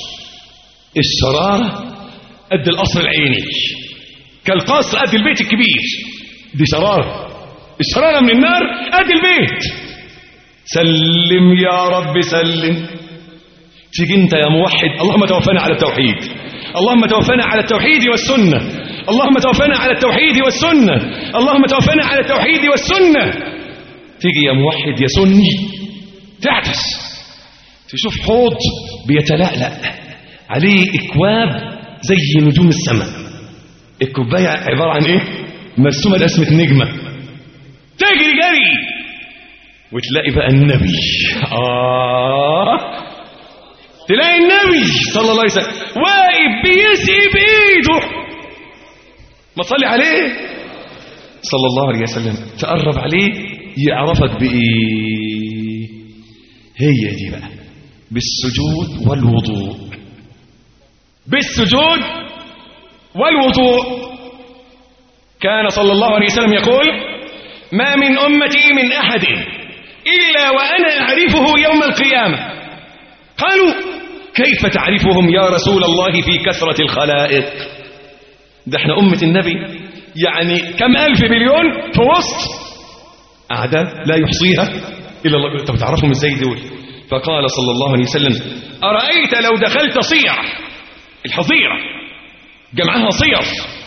Speaker 2: الشرارة قد القصر العيني كالقصر قد البيت الكبير دي شرارة الشرارة من النار قد البيت سلم يا رب سلم تيجي انت يا موحد اللهم توفنا على التوحيد اللهم توفنا على التوحيد والسنة اللهم توفنا على التوحيد والسنة اللهم توفنا على التوحيد والسنة تيجي يا موحد يا سني تعكس تشوف حوض بيتلألأ عليه اكواب زي نجوم السماء الكوبايه عباره عن ايه مرسومه رسمه نجمه تجري جري وتلاقي بقى النبي اه تلاقي النبي صلى الله عليه وسلم واقف بيسقي بايده ما تصلي عليه صلى الله عليه وسلم تقرب عليه يعرفك بايه هي دي بقى بالسجود والوضوء بالسجود والوضوء كان صلى الله عليه وسلم يقول ما من أمتي من أحد إلا وأنا أعرفه يوم القيامة قالوا كيف تعرفهم يا رسول الله في كثرة الخلائق ده احنا أمة النبي يعني كم ألف مليون في وسط أعداد لا يحصيها إلا الله طب تعرفهم إزاي دول فقال صلى الله عليه وسلم أرأيت لو دخلت صيرة الحظيرة جمعها صير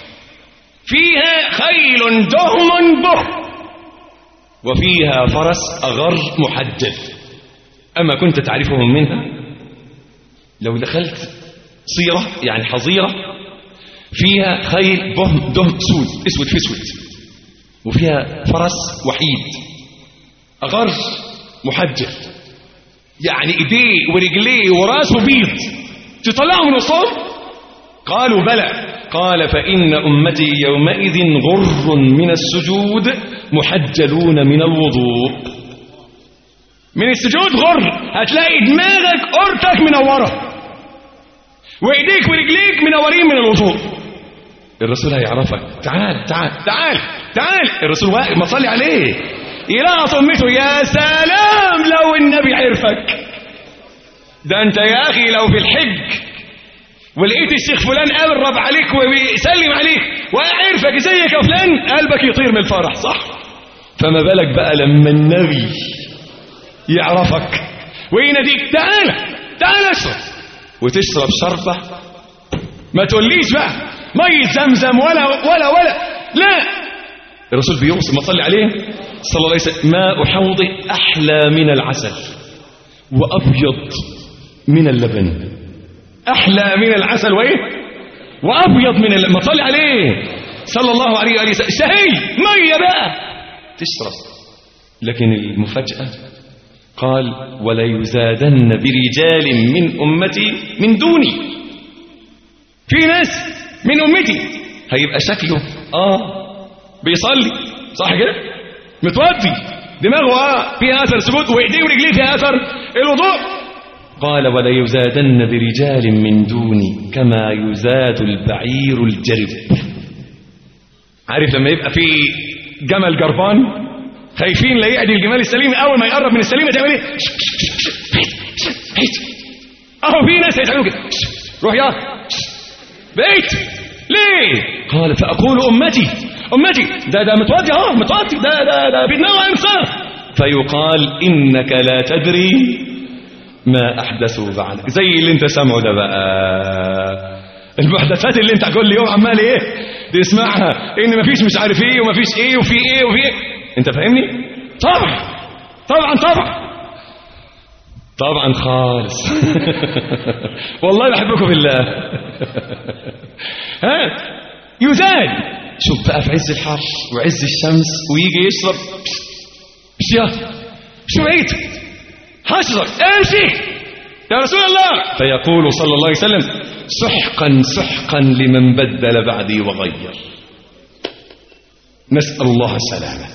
Speaker 2: فيها خيل دهم به وفيها فرس أغر محجل أما كنت تعرفهم منها لو دخلت صيرة يعني حظيرة فيها خيل بهم دهم سود اسود في اسود وفيها فرس وحيد أغر محجل يعني ايديه ورجليه وراسه بيض تطلعه من وسطهم قالوا بلى قال فإن أمتي يومئذ غر من السجود محجلون من الوضوء من السجود غر هتلاقي دماغك أرتك منورة وإيديك ورجليك منورين من الوضوء الرسول هيعرفك تعال تعال تعال تعال الرسول واقف ما تصلي عليه يلقط أمته يا سلام لو النبي عرفك ده أنت يا أخي لو في الحج ولقيت الشيخ فلان قرب عليك وبيسلم عليك وعرفك زيك يا فلان قلبك يطير من الفرح صح فما بالك بقى لما النبي يعرفك ويناديك تعالى تعالى اشرب وتشرب شربة ما تقوليش بقى مية زمزم ولا ولا ولا لا الرسول بيوصي ما صلي عليه صلى الله عليه وسلم ماء حوضه أحلى من العسل وأبيض من اللبن أحلى من العسل وإيه وأبيض من اللبن ما صلي عليه صلى الله عليه وآله وسلم شهي مية بقى تشرب لكن المفاجأة قال ولا يزادن برجال من أمتي من دوني في ناس من أمتي هيبقى شكله آه بيصلي صح كده متوضي دماغه آه فيها أثر سجود وإيديه ورجليه فيها أثر الوضوء قال ولا يزادن برجال من دوني كما يزاد البعير الجرب عارف لما يبقى في جمل جربان خايفين لا يعدي الجمال السليم اول ما يقرب من السليمه تعمل ايه اهو في ناس هيتعملوا كده روح يا بيت ليه قال فاقول امتي امتي ده ده متوضي اه متوضي ده ده ده بيتنوع انصار فيقال انك لا تدري ما احدثوا بعدك زي اللي انت سامعه ده بقى المحدثات اللي انت كل يوم عمال ايه تسمعها ان مفيش مش عارف ايه ومفيش ايه وفي ايه وفي ايه انت فاهمني طبعا طبعا طبعا طبعا خالص والله بحبكم بالله ها يزال شوف بقى في عز الحر وعز الشمس ويجي يشرب مش شو بعيد هشرب امشي يا رسول الله فيقول صلى الله عليه وسلم سحقا سحقا لمن بدل بعدي وغير نسأل الله السلامه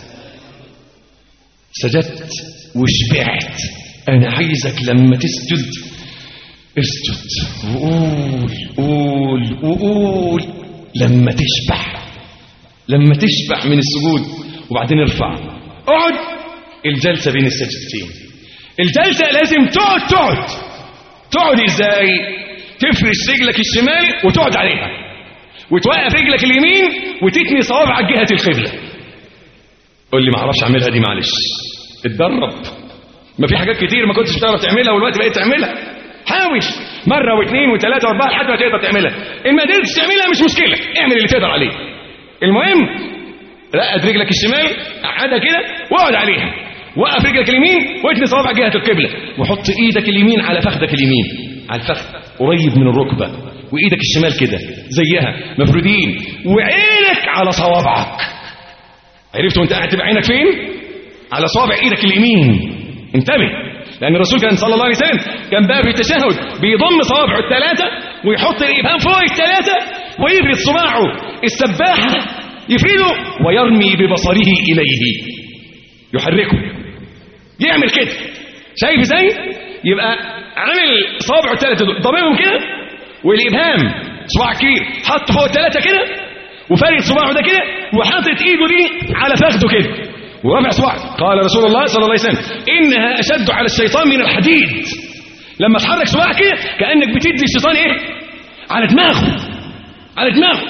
Speaker 2: سجدت وشبعت انا عايزك لما تسجد اسجد وقول قول وقول لما تشبع لما تشبع من السجود وبعدين ارفع اقعد الجلسة بين السجدتين الجلسة لازم تقعد تقعد تقعد ازاي تفرش رجلك الشمال وتقعد عليها وتوقف رجلك اليمين وتتني صوابعك جهة القبلة قول لي ما اعرفش اعملها دي معلش اتدرب ما في حاجات كتير ما كنتش بتعرف تعملها والوقت بقيت تعملها حاول مرة واثنين وثلاثة واربعة لحد ما تقدر تعملها ان ما قدرتش تعملها مش مشكلة اعمل اللي تقدر عليه المهم رقد رجلك الشمال قعدها كده واقعد عليها وقف رجلك اليمين واتني صوابعك جهة القبلة وحط ايدك اليمين على فخدك اليمين على الفخذ قريب من الركبة وايدك الشمال كده زيها مفرودين وعينك على صوابعك عرفت وانت قاعد تبقى عينك فين على صابع ايدك اليمين انتبه لان الرسول كان صلى الله عليه وسلم كان بقى في التشهد بيضم صوابعه الثلاثه ويحط الابهام فوق الثلاثه ويفرد صباعه السباحه يفرده ويرمي ببصره اليه يحركه يعمل كده شايف ازاي يبقى عامل صوابعه الثلاثه دول ضممهم كده والابهام صباع كبير حط فوق الثلاثه كده وفارد صباعه ده كده وحاطط ايده دي على فخده كده ورفع صباعه قال رسول الله صلى الله عليه وسلم انها اشد على الشيطان من الحديد لما تحرك صباعك كده كانك بتدي الشيطان ايه على دماغه على دماغه دب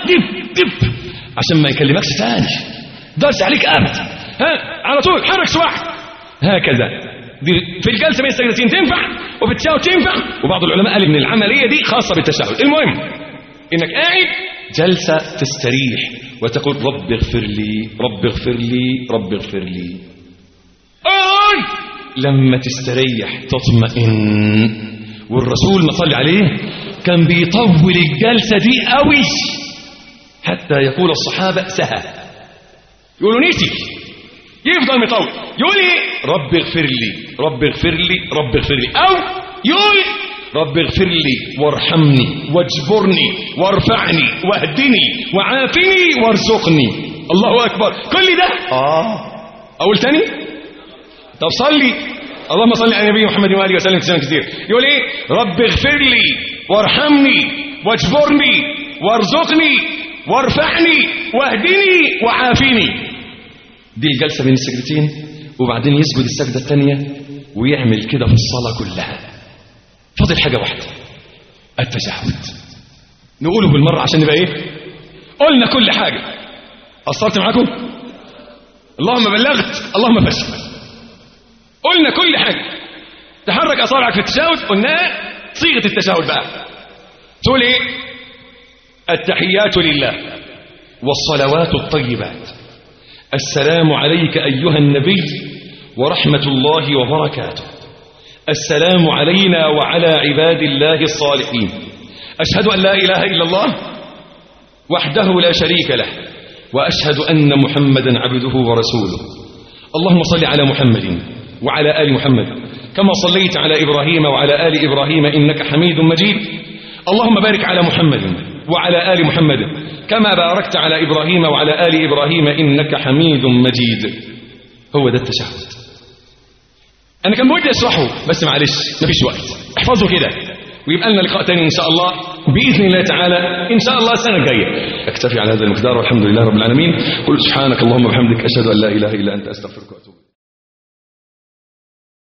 Speaker 2: دب عشان ما يكلمكش تاني درس عليك ابد ها على طول حرك سواح هكذا دي في الجلسه بين السجدتين تنفع وفي التشهد تنفع وبعض العلماء قال ان العمليه دي خاصه بالتشهد المهم انك قاعد جلسه تستريح وتقول رب اغفر لي رب اغفر لي رب اغفر لي آي لما تستريح تطمئن والرسول ما صلي عليه كان بيطول الجلسه دي قوي حتى يقول الصحابه سهى يقولوا نسي يفضل مطول يقول ايه رب اغفر لي رب اغفر لي رب اغفر لي او يقول رب اغفر لي وارحمني واجبرني وارفعني واهدني وعافني وارزقني الله اكبر كل ده اه اقول تاني طب صلي اللهم صل على النبي محمد واله وسلم تسليما كثير يقول ايه رب اغفر لي وارحمني واجبرني وارزقني وارفعني واهدني وعافني دي الجلسة بين السجدتين وبعدين يسجد السجدة الثانية ويعمل كده في الصلاة كلها فاضل حاجة واحدة التشهد نقوله بالمرة عشان نبقى ايه قلنا كل حاجة قصرت معاكم اللهم بلغت اللهم فشل قلنا كل حاجة تحرك أصابعك في التشهد قلناها صيغة التشهد بقى تقول ايه التحيات لله والصلوات الطيبات السلام عليك أيها النبي ورحمة الله وبركاته السلام علينا وعلى عباد الله الصالحين أشهد أن لا إله إلا الله وحده لا شريك له وأشهد أن محمدا عبده ورسوله اللهم صل على محمد وعلى آل محمد كما صليت على إبراهيم وعلى آل إبراهيم إنك حميد مجيد اللهم بارك على محمد وعلى آل محمد كما باركت على إبراهيم وعلى آل إبراهيم إنك حميد مجيد هو ده التشهد أنا كان بودي أشرحه بس معلش مفيش وقت احفظوا كده ويبقى لنا لقاء تاني إن شاء الله بإذن الله تعالى إن شاء الله السنة الجاية أكتفي على هذا المقدار والحمد لله رب العالمين قل سبحانك اللهم وبحمدك أشهد أن لا إله إلا أنت أستغفرك وأتوب